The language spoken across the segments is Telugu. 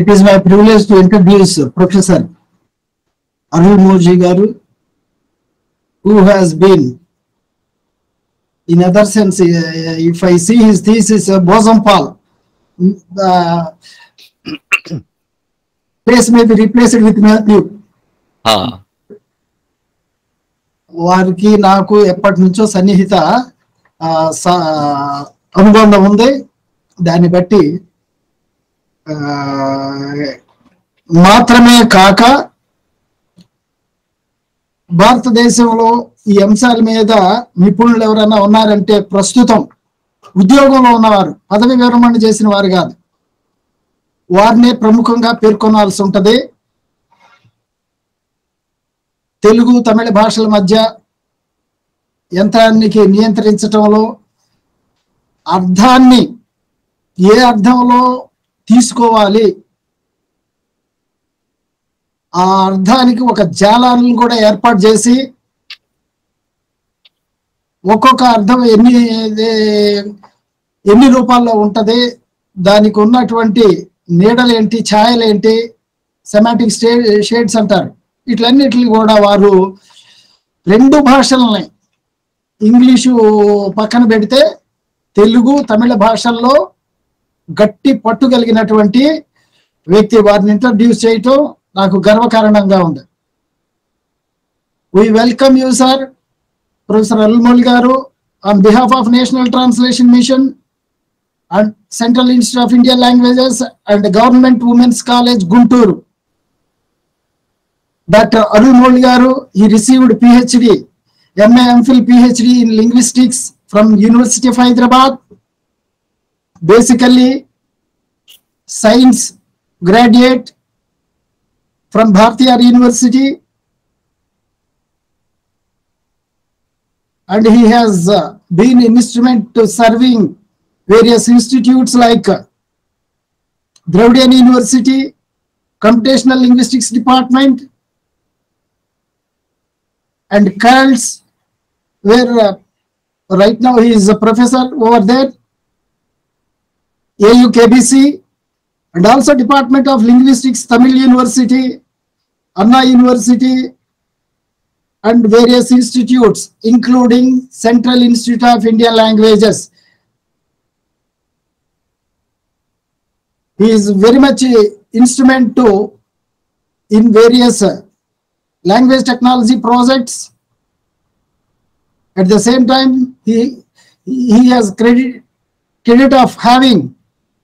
It is my privilege to introduce Professor Arul Moji Garu, who has been, in other sense, uh, if I see his thesis, uh, bosom Paul, uh, place may be replaced with Matthew. ఆ, వారికి నాకు ఎప్పటి నుంచో సన్నిహిత ఆ, స- అనుబంధం ఉంది దాన్ని బట్టి ఆ, మాత్రమే కాక భారతదేశంలో ఈ అంశాల మీద నిపుణులు ఎవరైనా ఉన్నారంటే ప్రస్తుతం ఉద్యోగంలో ఉన్నవారు పదవి విరమణ చేసిన వారు కాదు వారినే ప్రముఖంగా పేర్కొనాల్సి ఉంటది తెలుగు తమిళ భాషల మధ్య యంత్రానికి నియంత్రించటంలో అర్థాన్ని ఏ అర్థంలో తీసుకోవాలి ఆ అర్థానికి ఒక జాలాలను కూడా ఏర్పాటు చేసి ఒక్కొక్క అర్థం ఎన్ని ఎన్ని రూపాల్లో ఉంటది దానికి ఉన్నటువంటి నీడలేంటి ఛాయలేంటి సెమాటిక్ స్టే షేడ్స్ అంటారు ఇట్లన్నిటిని కూడా వారు రెండు భాషలని ఇంగ్లీషు పక్కన పెడితే తెలుగు తమిళ భాషల్లో గట్టి పట్టు కలిగినటువంటి వ్యక్తి వారిని ఇంట్రడ్యూస్ చేయటం నాకు గర్వకారణంగా ఉంది we welcome you sir professor Almol గారు on behalf of national translation mission and central institute of Indian languages and government women's college Guntur doctor Arun Mol గారు he received PhD MA MPhil PhD in linguistics from university of Hyderabad basically science graduate from Bharathiar university and he has uh, been an instrument to serving various institutes like uh, Dravidian University, Computational Linguistics Department, and CALS, where uh, right now he is a professor over there, AUKBC, and also Department of Linguistics, Tamil University, Anna University, and various institutes, including Central Institute of Indian Languages. He is very much a instrument to in various uh, language technology projects. At the same time, he he has credit credit of having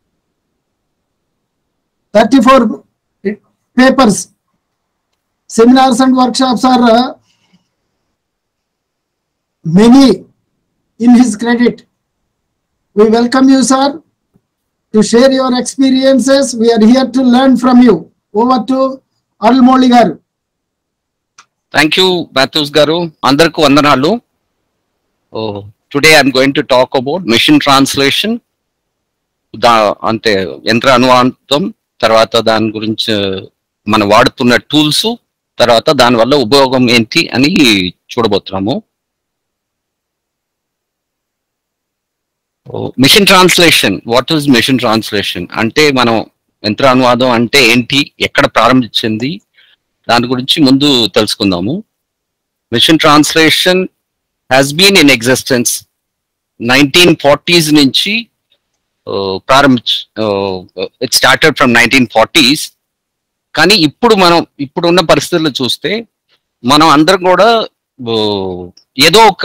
34 papers. Seminars and workshops are uh, many in his credit. We welcome you, sir, to share your experiences. We are here to learn from you. Over to Almoli garu. Thank you Mathews గారు అందరికి వందనాలు today I'm going to talk about machine translation దా అంటే యంత్ర అనువాదం తర్వాత దాని గురించి మనం వాడుతున్న టూల్స్ తర్వాత దాని వల్ల ఉపయోగం ఏంటి అని చూడబోతున్నాము machine translation what is machine translation అంటే మనం యంత్ర అనువాదం అంటే ఏంటి ఎక్కడ ప్రారంభించింది దాని గురించి ముందు తెలుసుకుందాము machine translation has been in existence nineteen forties నుంచి ప్రారంభించ it started from nineteen forties కానీ ఇప్పుడు మనం ఇప్పుడు ఉన్న పరిస్థితుల్లో చూస్తే మనం అందరం కూడా ఏదో ఒక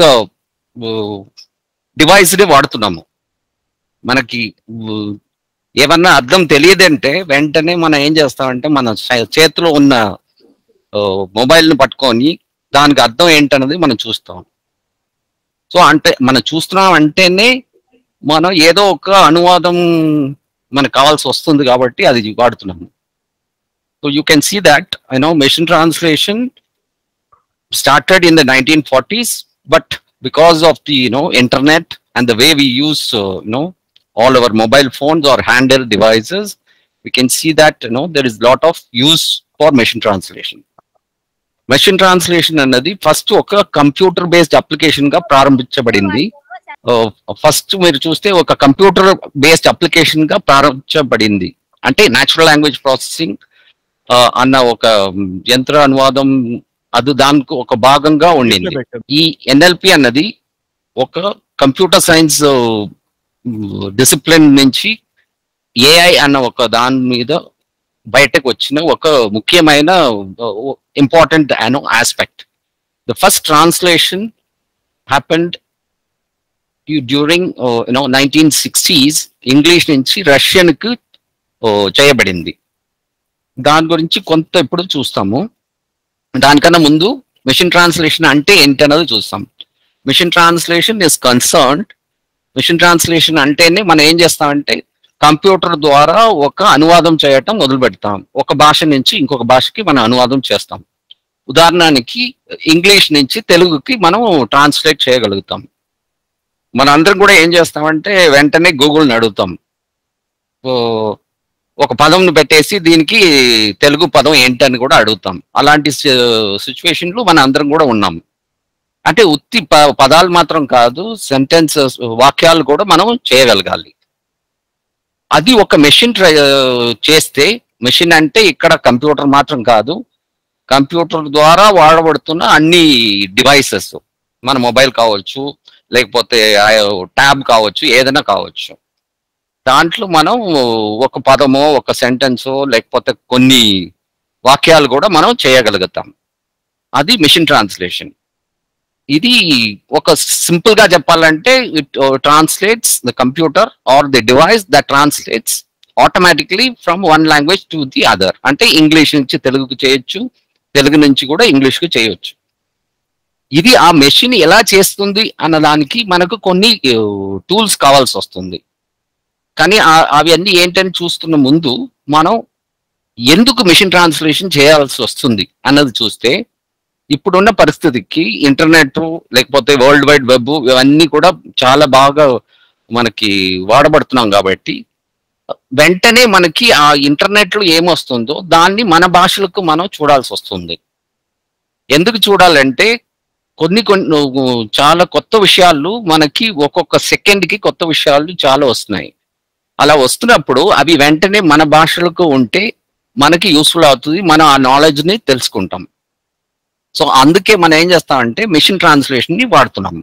డివైస్ ని వాడుతున్నాము మనకి ఏమన్నా అర్థం తెలియదంటే వెంటనే మనం ఏం చేస్తామంటే మన చేతిలో ఉన్న మొబైల్ ని పట్టుకొని దానికి అర్థం ఏంటన్నది మనం చూస్తాం సో అంటే మనం చూస్తున్నాం అంటేనే మనం ఏదో ఒక అనువాదం మనకు కావాల్సి వస్తుంది కాబట్టి అది వాడుతున్నాము so you can see that I know machine translation started in the 1940s but because of the you know internet and the way we use uh, you know all our mobile phones or handheld devices we can see that you know there is lot of use for machine translation machine translation అన్నది ఫస్ట్ ఒక కంప్యూటర్ బేస్డ్ అప్లికేషన్ గా ప్రారంభించబడింది ఫస్ట్ మీరు చూస్తే ఒక కంప్యూటర్ బేస్డ్ అప్లికేషన్ గా ప్రారంభించబడింది అంటే న్యాచురల్ లాంగ్వేజ్ ప్రాసెసింగ్ అన్న ఒక మ్, యంత్ర అనువాదం అది దానికి ఒక భాగంగా ఉండింది ఈ ఎన్ఎల్పి అన్నది ఒక కంప్యూటర్ సైన్స్ డిసిప్లిన్ నుంచి ఏఐ అన్న ఒక దాని మీద బయటకు వచ్చిన ఒక ముఖ్యమైన ఇంపార్టెంట్ అను aspect the first translation happened during you know nineteen sixties English నుంచి రష్యన్ కు చేయబడింది దాని గురించి కొంత ఇప్పుడు చూస్తాము దానికన్నా ముందు మిషన్ ట్రాన్స్లేషన్ అంటే ఏంటి అన్నది చూస్తాం machine translation is concerned machine translation అంటేనే మనం ఏం చేస్తామంటే కంప్యూటర్ ద్వారా ఒక అనువాదం చేయటం మొదలు పెడతాం ఒక భాష నుంచి ఇంకొక భాషకి మనం అనువాదం చేస్తాం ఉదాహరణకి ఇంగ్లీష్ నుంచి తెలుగుకి మనం ట్రాన్స్లేట్ చేయగలుగుతాం మన అందరం కూడా ఏం చేస్తామంటే వెంటనే గూగుల్ని అడుగుతాం ఓ, ఒక పదంను పెట్టేసి దీనికి తెలుగు పదం ఏంటని కూడా అడుగుతాం అలాంటి సిచ్యువేషన్లు మన అందరం కూడా ఉన్నాం అంటే ఉత్తి ప- పదాలు మాత్రం కాదు సెంటెన్సెస్ వాక్యాలు కూడా మనం చేయగలగాలి అది ఒక మెషిన్ చేస్తే మెషిన్ అంటే ఇక్కడ కంప్యూటర్ మాత్రం కాదు కంప్యూటర్ ద్వారా వాడబడుతున్న అన్ని డివైసెస్ మన మొబైల్ కావచ్చు లేకపోతే ట్యాబ్ కావచ్చు ఏదైనా కావచ్చు దాంట్లో మనం ఒక పదమో ఒక సెంటెన్సో లేకపోతే కొన్ని వాక్యాలు కూడా మనం చేయగలుగుతాం అది మిషన్ ట్రాన్స్లేషన్ ఇది ఒక సింపుల్ గా చెప్పాలంటే it translates the computer or the device that translates automatically from one language to the other అంటే ఇంగ్లీష్ నుంచి తెలుగుకు చేయొచ్చు తెలుగు నుంచి కూడా ఇంగ్లీష్ కు చేయొచ్చు ఇది ఆ మెషిన్ ఎలా చేస్తుంది అన్న దానికి మనకు కొన్ని టూల్స్ కావాల్సి వస్తుంది కానీ ఆ- అవన్నీ ఏంటని చూస్తున్న ముందు మనం ఎందుకు మిషన్ ట్రాన్స్లేషన్ చేయాల్సి వస్తుంది అన్నది చూస్తే ఇప్పుడున్న పరిస్థితికి ఇంటర్నెట్ లేకపోతే వరల్డ్ వైడ్ వెబ్ ఇవన్నీ కూడా చాలా బాగా మనకి వాడబడుతున్నాం కాబట్టి వెంటనే మనకి ఆ ఇంటర్నెట్ లో ఏమొస్తుందో దాన్ని మన భాషలకు మనం చూడాల్సి వస్తుంది ఎందుకు చూడాలంటే కొన్ని కొన్ని చాలా కొత్త విషయాలు మనకి ఒక్కొక్క సెకండ్ కి కొత్త విషయాలు చాలా వస్తున్నాయి అలా వస్తున్నప్పుడు అవి వెంటనే మన భాషలకు ఉంటే మనకి యూస్ఫుల్ అవుతుంది మనం ఆ నాలెడ్జ్ ని తెలుసుకుంటాం సో అందుకే మనం ఏం చేస్తామంటే మిషన్ ట్రాన్స్లేషన్ ని వాడుతున్నాం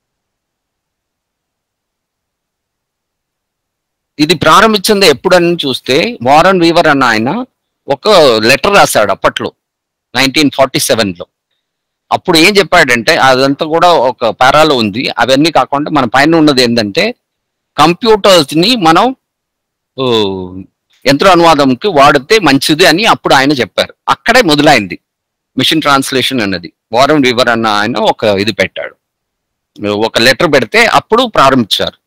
ఇది ప్రారంభించింది ఎప్పుడని చూస్తే వారన్ వీవర్ అన్న ఆయన ఒక లెటర్ రాశాడు అప్పట్లో నైన్టీన్ ఫార్టీ సెవెన్ లో అప్పుడు ఏం చెప్పాడంటే అదంతా కూడా ఒక పారాలో ఉంది అవన్నీ కాకుండా మన పైన ఉన్నది ఏంటంటే కంప్యూటర్స్ ని మనం ఓ, యంత్ర అనువాదంకి వాడితే మంచిది అని అప్పుడు ఆయన చెప్పారు అక్కడే మొదలైంది మిషన్ ట్రాన్స్లేషన్ అన్నది వారం వీవర్ అన్న ఆయన ఒక ఇది పెట్టాడు ఒక లెటర్ పెడితే అప్పుడు ప్రారంభించారు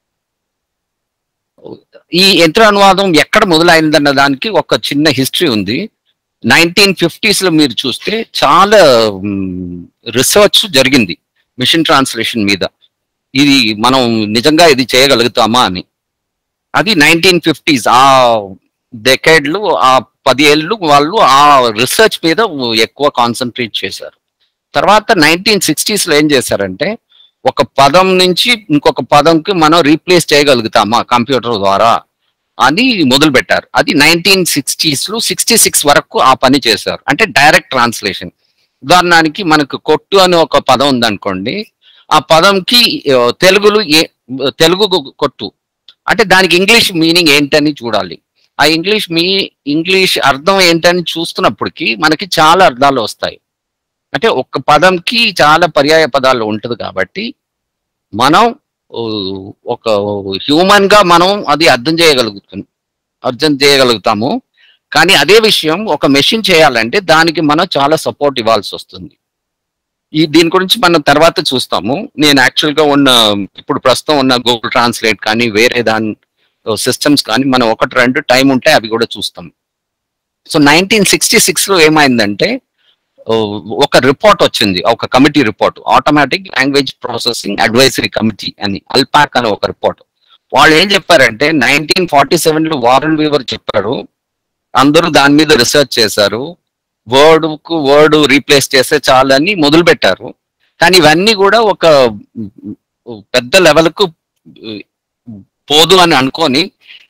ఈ యంత్ర అనువాదం ఎక్కడ మొదలైందన్న దానికి ఒక చిన్న హిస్టరీ ఉంది నైన్టీన్ ఫిఫ్టీస్ లో మీరు చూస్తే చాలా రీసెర్చ్ జరిగింది మిషన్ ట్రాన్స్లేషన్ మీద ఇది మనం నిజంగా ఇది చేయగలుగుతామా అని అది నైన్టీన్ ఫిఫ్టీస్ ఆ డెకేడ్లు ఆ పది ఏళ్ళు వాళ్ళు ఆ రీసెర్చ్ మీద ఎక్కువ కాన్సన్ట్రేట్ చేశారు తర్వాత నైన్టీన్ సిక్స్టీస్ లో ఏం చేశారంటే ఒక పదం నుంచి ఇంకొక పదంకి మనం రీప్లేస్ చేయగలుగుతామా కంప్యూటర్ ద్వారా అని మొదలు పెట్టారు అది నైన్టీన్ సిక్స్టీస్ లో సిక్స్టీ సిక్స్ వరకు ఆ పని చేశారు అంటే డైరెక్ట్ ట్రాన్స్లేషన్ ఉదాహరణకి మనకు కొట్టు అని ఒక పదం ఉందనుకోండి ఆ పదంకి ఆ, తెలుగులో ఏ తెలుగు కొట్టు అంటే దానికి ఇంగ్లీష్ మీనింగ్ ఏంటని చూడాలి ఆ ఇంగ్లీష్ మీ ఇంగ్లీష్ అర్థం ఏంటని చూస్తున్నప్పటికి మనకి చాలా అర్థాలు వస్తాయి అంటే ఒక్క పదంకి చాలా పర్యాయ పదాలు ఉంటుంది కాబట్టి మనం ఊ, ఒక హ్యూమన్ గా మనం అది అర్థం చేయగలుగుతాం అర్థం చేయగలుగుతాము కానీ అదే విషయం ఒక మెషిన్ చేయాలంటే దానికి మనం చాలా సపోర్ట్ ఇవ్వాల్సి వస్తుంది ఈ దీని గురించి మనం తర్వాత చూస్తాము నేను యాక్చువల్ గా ఉన్న ఇప్పుడు ప్రస్తుతం ఉన్న గూగుల్ ట్రాన్స్లేట్ కానీ వేరే దాని సిస్టమ్స్ కానీ మనం ఒకటి రెండు టైం ఉంటే అవి కూడా చూస్తాం సో నైన్టీన్ సిక్స్టీ సిక్స్ లో ఏమైందంటే ఓ, ఒక రిపోర్ట్ వచ్చింది ఒక committee report automatic language processing advisory committee అని అల్పాక్ అనే ఒక రిపోర్ట్ వాళ్ళు ఏం చెప్పారంటే నైన్టీన్ ఫార్టీ సెవెన్ లో వారన్ వీవర్ చెప్పారు అందరూ దాని మీద రీసెర్చ్ చేశారు వర్డ్ కు వర్డ్ రీప్లేస్ చేస్తే చాలు అని మొదలు పెట్టారు కానీ ఇవన్నీ కూడా ఒక పెద్ద లెవెల్ కు పోదు అని అనుకొని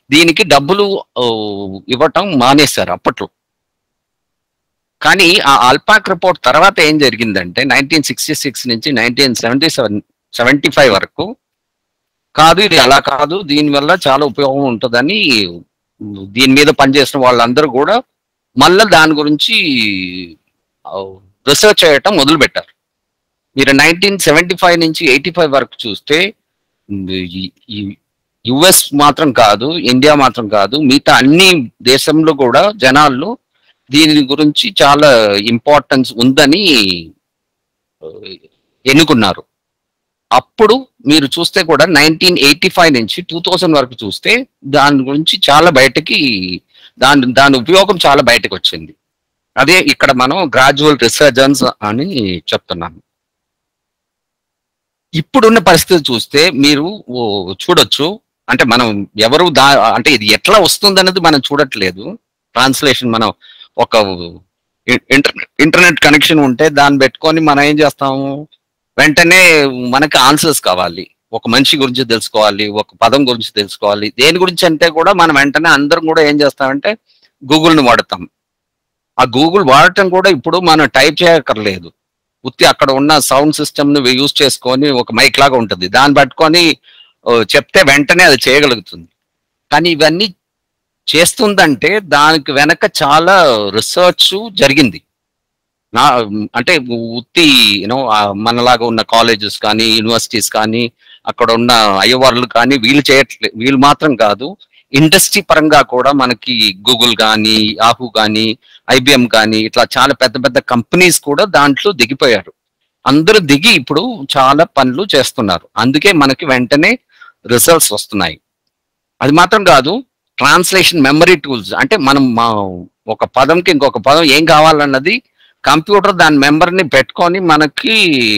దీనికి డబ్బులు ఓ, ఇవ్వటం మానేశారు అప్పట్లో కానీ ఆ అల్పాక్ రిపోర్ట్ తర్వాత ఏం జరిగిందంటే నైన్టీన్ సిక్స్టీ సిక్స్ నుంచి nineteen seventy seven seventy five వరకు కాదు ఇది అలా కాదు దీనివల్ల చాలా ఉపయోగం ఉంటుందని దీని మీద పనిచేసిన వాళ్ళందరూ కూడా మళ్ళీ దాని గురించి రీసెర్చ్ చేయటం మొదలు పెట్టారు మీరు నైన్టీన్ సెవెంటీ ఫైవ్ నుంచి ఎయిటీ ఫైవ్ వరకు చూస్తే యుఎస్ మాత్రం కాదు ఇండియా మాత్రం కాదు మిగతా అన్ని దేశంలో కూడా జనాలు దీని గురించి చాలా ఇంపార్టెన్స్ ఉందని ఆ, ఎన్నుకున్నారు అప్పుడు మీరు చూస్తే కూడా నైన్టీన్ ఎయిటీ ఫైవ్ నుంచి టూ థౌజండ్ వరకు చూస్తే దాని గురించి చాలా బయటకి దాని దాని ఉపయోగం చాలా బయటకు వచ్చింది అదే ఇక్కడ మనం గ్రాడ్యువల్ రిసర్జన్స్ అని చెప్తున్నాం ఇప్పుడున్న పరిస్థితి చూస్తే మీరు ఓ, చూడొచ్చు అంటే మనం ఎవరు దా అంటే ఇది ఎట్లా వస్తుంది అనేది మనం చూడట్లేదు ట్రాన్స్లేషన్ మనం ఒక ఇంటర్నెట్ ఇంటర్నెట్ కనెక్షన్ ఉంటే దాన్ని పెట్టుకొని మనం ఏం చేస్తాము వెంటనే మనకి ఆన్సర్స్ కావాలి ఒక మనిషి గురించి తెలుసుకోవాలి ఒక పదం గురించి తెలుసుకోవాలి దేని గురించి అంటే కూడా మనం వెంటనే అందరం కూడా ఏం చేస్తామంటే గూగుల్ని వాడతాం ఆ గూగుల్ వాడటం కూడా ఇప్పుడు మనం టైప్ చేయక్కర్లేదు ఉత్తి అక్కడ ఉన్న సౌండ్ సిస్టమ్ ని యూజ్ చేసుకొని ఒక మైక్ లాగా ఉంటుంది దాన్ని పట్టుకొని ఓ, చెప్తే వెంటనే అది చేయగలుగుతుంది కానీ ఇవన్నీ చేస్తుందంటే దానికి వెనక చాలా రీసెర్చ్ జరిగింది నా అంటే ఉత్తి యూనో మనలాగా ఉన్న కాలేజెస్ కానీ యూనివర్సిటీస్ కానీ అక్కడ ఉన్న అయ్యవార్లు కానీ వీళ్ళు చేయట్లేదు వీళ్ళు మాత్రం కాదు ఇండస్ట్రీ పరంగా కూడా మనకి గూగుల్ కానీ యాహూ కానీ ఐబిఎం కానీ ఇట్లా చాలా పెద్ద పెద్ద కంపెనీస్ కూడా దాంట్లో దిగిపోయారు అందరూ దిగి ఇప్పుడు చాలా పనులు చేస్తున్నారు అందుకే మనకి వెంటనే రిజల్ట్స్ వస్తున్నాయి అది మాత్రం కాదు ట్రాన్స్లేషన్ మెమరీ టూల్స్ అంటే మనం మా ఒక పదంకి ఇంకొక పదం ఏం కావాలన్నది కంప్యూటర్ దాని మెంబర్ని పెట్టుకొని మనకి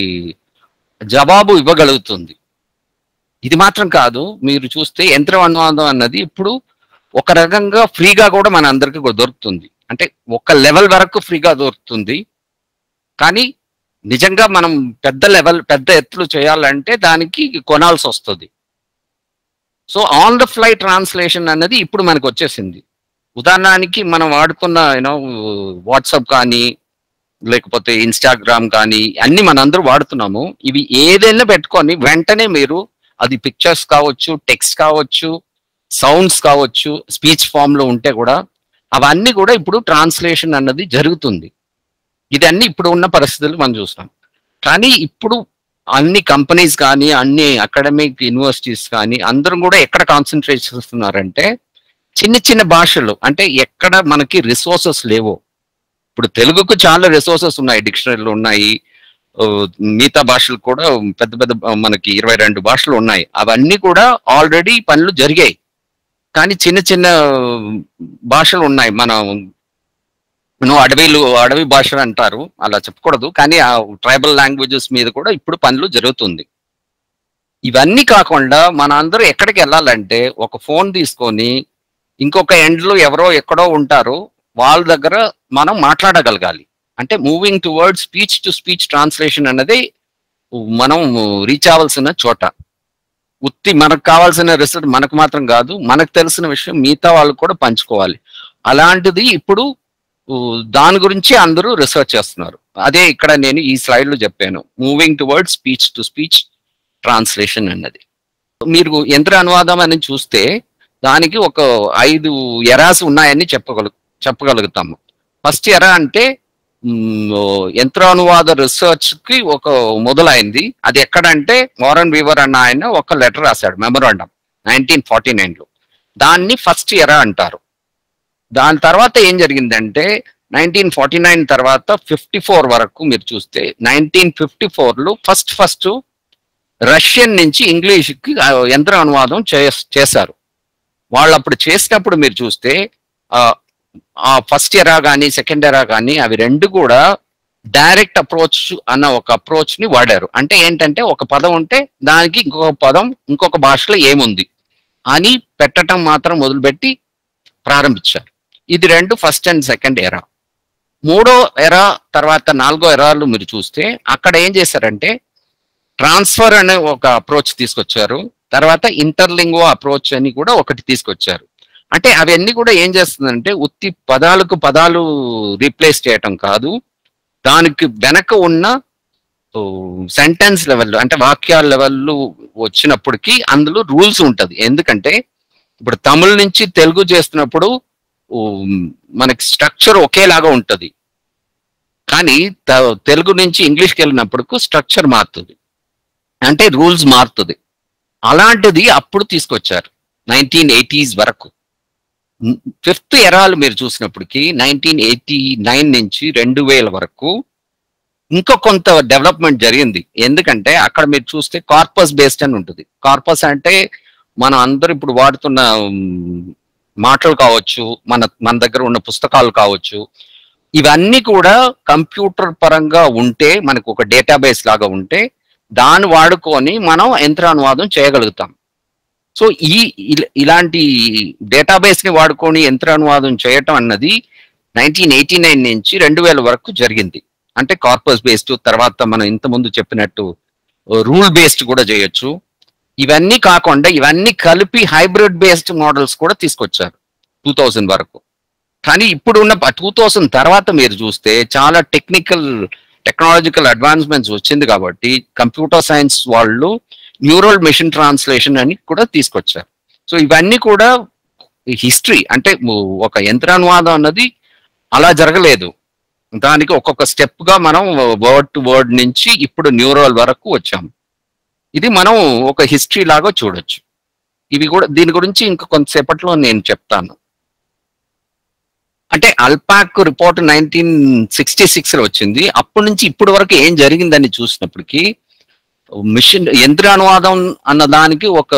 జవాబు ఇవ్వగలుగుతుంది ఇది మాత్రం కాదు మీరు చూస్తే యంత్ర అనువాదం అన్నది ఇప్పుడు ఒక రకంగా ఫ్రీగా కూడా మన అందరికి కూడా దొరుకుతుంది అంటే ఒక లెవెల్ వరకు ఫ్రీగా దొరుకుతుంది కానీ నిజంగా మనం పెద్ద లెవెల్ పెద్ద ఎత్తులు చేయాలంటే దానికి కొనాల్సి వస్తుంది so on the fly translation అన్నది ఇప్పుడు మనకు వచ్చేసింది ఉదాహరణకి మనం వాడుతున్న యూనో వాట్సాప్ కానీ లేకపోతే ఇన్స్టాగ్రామ్ కానీ అన్ని మనందరూ వాడుతున్నాము ఇవి ఏదైనా పెట్టుకొని వెంటనే మీరు అది పిక్చర్స్ కావచ్చు టెక్స్ట్ కావచ్చు సౌండ్స్ కావచ్చు స్పీచ్ ఫామ్ లో ఉంటే కూడా అవన్నీ కూడా ఇప్పుడు ట్రాన్స్లేషన్ అన్నది జరుగుతుంది ఇదన్నీ ఇప్పుడు ఉన్న పరిస్థితులు మనం చూస్తాం కానీ ఇప్పుడు అన్ని కంపెనీస్ కానీ అన్ని అకాడమిక్ యూనివర్సిటీస్ కానీ అందరం కూడా ఎక్కడ కాన్సన్ట్రేట్ చేస్తున్నారంటే చిన్న చిన్న భాషలు అంటే ఎక్కడ మనకి రిసోర్సెస్ లేవో ఇప్పుడు తెలుగుకు చాలా రిసోర్సెస్ ఉన్నాయి డిక్షనరీలు ఉన్నాయి ఆ, మిగతా భాషలు కూడా పెద్ద పెద్ద ఆ, మనకి ఇరవై రెండు భాషలు ఉన్నాయి అవన్నీ కూడా ఆల్రెడీ పనులు జరిగాయి కానీ చిన్న చిన్న భాషలు ఉన్నాయి మనం నువ్వు అడవిలు అడవి భాషలు అంటారు అలా చెప్పకూడదు కానీ ఆ ట్రైబల్ లాంగ్వేజెస్ మీద కూడా ఇప్పుడు పనులు జరుగుతుంది ఇవన్నీ కాకుండా మన అందరూ ఎక్కడికి వెళ్ళాలంటే ఒక ఫోన్ తీసుకొని ఇంకొక ఎండ్లో ఎవరో ఎక్కడో ఉంటారు వాళ్ళ దగ్గర మనం మాట్లాడగలగాలి అంటే moving toward speech to speech translation అన్నది మనం రీచ్ అవ్వాల్సిన చోట ఉత్తి మనకు కావాల్సిన రిసల్ట్ మనకు మాత్రం కాదు మనకు తెలిసిన విషయం మిగతా వాళ్ళు కూడా పంచుకోవాలి అలాంటిది ఇప్పుడు ఊ, దాని గురించి అందరూ రీసెర్చ్ చేస్తున్నారు అదే ఇక్కడ నేను ఈ స్లైడ్ లో చెప్పాను moving toward speech to speech translation అన్నది మీరు యంత్ర అనువాదం అని చూస్తే దానికి ఒక ఐదు ఎరాస్ ఉన్నాయని చెప్పగలు చెప్పగలుగుతాము ఫస్ట్ ఎరా అంటే మ్, యంత్ర అనువాద రీసెర్చ్ కి ఒక మొదలైంది అది ఎక్కడంటే వారన్ వీవర్ అన్న ఆయన ఒక లెటర్ రాశాడు మెమరాండం నైన్టీన్ ఫార్టీ నైన్ లో దాన్ని ఫస్ట్ ఎరా అంటారు దాని తర్వాత ఏం జరిగిందంటే నైన్టీన్ ఫార్టీ నైన్ తర్వాత ఫిఫ్టీ ఫోర్ వరకు మీరు చూస్తే నైన్టీన్ ఫిఫ్టీ లో ఫస్ట్ ఫస్ట్ రష్యన్ నుంచి ఇంగ్లీష్కి ఆ యంత్ర అనువాదం చేస్- చేశారు వాళ్ళు అప్పుడు చేసినప్పుడు మీరు చూస్తే ఆ, ఆ ఫస్ట్ ఎరా కానీ సెకండ్ ఎరా కానీ అవి రెండు కూడా డైరెక్ట్ అప్రోచ్ అన్న ఒక అప్రోచ్ ని వాడారు అంటే ఏంటంటే ఒక పదం ఉంటే దానికి ఇంకొక పదం ఇంకొక భాషలో ఏముంది అని పెట్టడం మాత్రం మొదలుపెట్టి ప్రారంభించారు ఇది రెండు ఫస్ట్ అండ్ సెకండ్ ఎరా మూడో ఎరా తర్వాత నాలుగో ఎరాలు మీరు చూస్తే అక్కడ ఏం చేశారంటే ట్రాన్స్ఫర్ అనే ఒక అప్రోచ్ తీసుకొచ్చారు తర్వాత ఇంటర్లింగో అప్రోచ్ అని కూడా ఒకటి తీసుకొచ్చారు అంటే అవన్నీ కూడా ఏం చేస్తుందంటే ఉత్తి పదాలకు పదాలు రీప్లేస్ చేయటం కాదు దానికి వెనక ఉన్న సెంటెన్స్ లెవెల్ అంటే వాక్యాల లెవెల్ వచ్చినప్పటికీ అందులో రూల్స్ ఉంటది ఎందుకంటే ఇప్పుడు తమిళ నుంచి తెలుగు చేస్తున్నప్పుడు ఉమ్, మనకి స్ట్రక్చర్ ఒకేలాగా ఉంటది కానీ త- తెలుగు నుంచి ఇంగ్లీష్కి వెళ్ళినప్పుడు స్ట్రక్చర్ మారుతుంది అంటే రూల్స్ మారుతుంది అలాంటిది అప్పుడు తీసుకొచ్చారు నైన్టీన్ ఎయిటీస్ వరకు ఫిఫ్త్ ఎరాలు మీరు చూసినప్పటికీ నైన్టీన్ ఎయిటీ నైన్ నుంచి రెండు వేల వరకు ఇంకా కొంత డెవలప్మెంట్ జరిగింది ఎందుకంటే అక్కడ మీరు చూస్తే కార్పస్ బేస్డ్ అని ఉంటుంది కార్పస్ అంటే మనం అందరూ ఇప్పుడు వాడుతున్న ఉమ్, మాటలు కావచ్చు మన మన దగ్గర ఉన్న పుస్తకాలు కావచ్చు ఇవన్నీ కూడా కంప్యూటర్ పరంగా ఉంటే మనకు ఒక డేటాబేస్ లాగా ఉంటే దాన్ని వాడుకొని మనం యంత్రానువాదం చేయగలుగుతాం సో ఈ ఇల- ఇలాంటి డేటాబేస్ ని వాడుకొని యంత్రానువాదం చేయటం అన్నది నైన్టీన్ ఎయిటీ నైన్ నుంచి రెండు వేల వరకు జరిగింది అంటే కార్పస్ బేస్డ్ తర్వాత మనం ఇంతకుముందు చెప్పినట్టు రూల్ బేస్డ్ కూడా చేయొచ్చు ఇవన్నీ కాకుండా ఇవన్నీ కలిపి హైబ్రిడ్ బేస్డ్ మోడల్స్ కూడా తీసుకొచ్చారు టూ థౌజండ్ వరకు కానీ ఇప్పుడు ఉన్న టూ థౌజండ్ తర్వాత మీరు చూస్తే చాలా టెక్నికల్ టెక్నాలజికల్ అడ్వాన్స్మెంట్స్ వచ్చింది కాబట్టి కంప్యూటర్ సైన్స్ వాళ్ళు న్యూరల్ మెషిన్ ట్రాన్స్లేషన్ అని కూడా తీసుకొచ్చారు సో ఇవన్నీ కూడా హిస్టరీ అంటే ము- ఒక యంత్రానువాదం అన్నది అలా జరగలేదు దానికి ఒక్కొక్క స్టెప్ గా మనం వర్డ్ టు వర్డ్ నుంచి ఇప్పుడు న్యూరల్ వరకు వచ్చాం ఇది మనం ఒక హిస్టరీ లాగా చూడొచ్చు ఇవి కూడా దీని గురించి ఇంకా కొంతసేపట్లో నేను చెప్తాను అంటే ALPAC report nineteen sixty six లో వచ్చింది అప్పటి నుంచి ఇప్పటి వరకు ఏం జరిగిందని చూసినప్పటికీ మిషన్ యంత్రానువాదం అన్న దానికి ఒక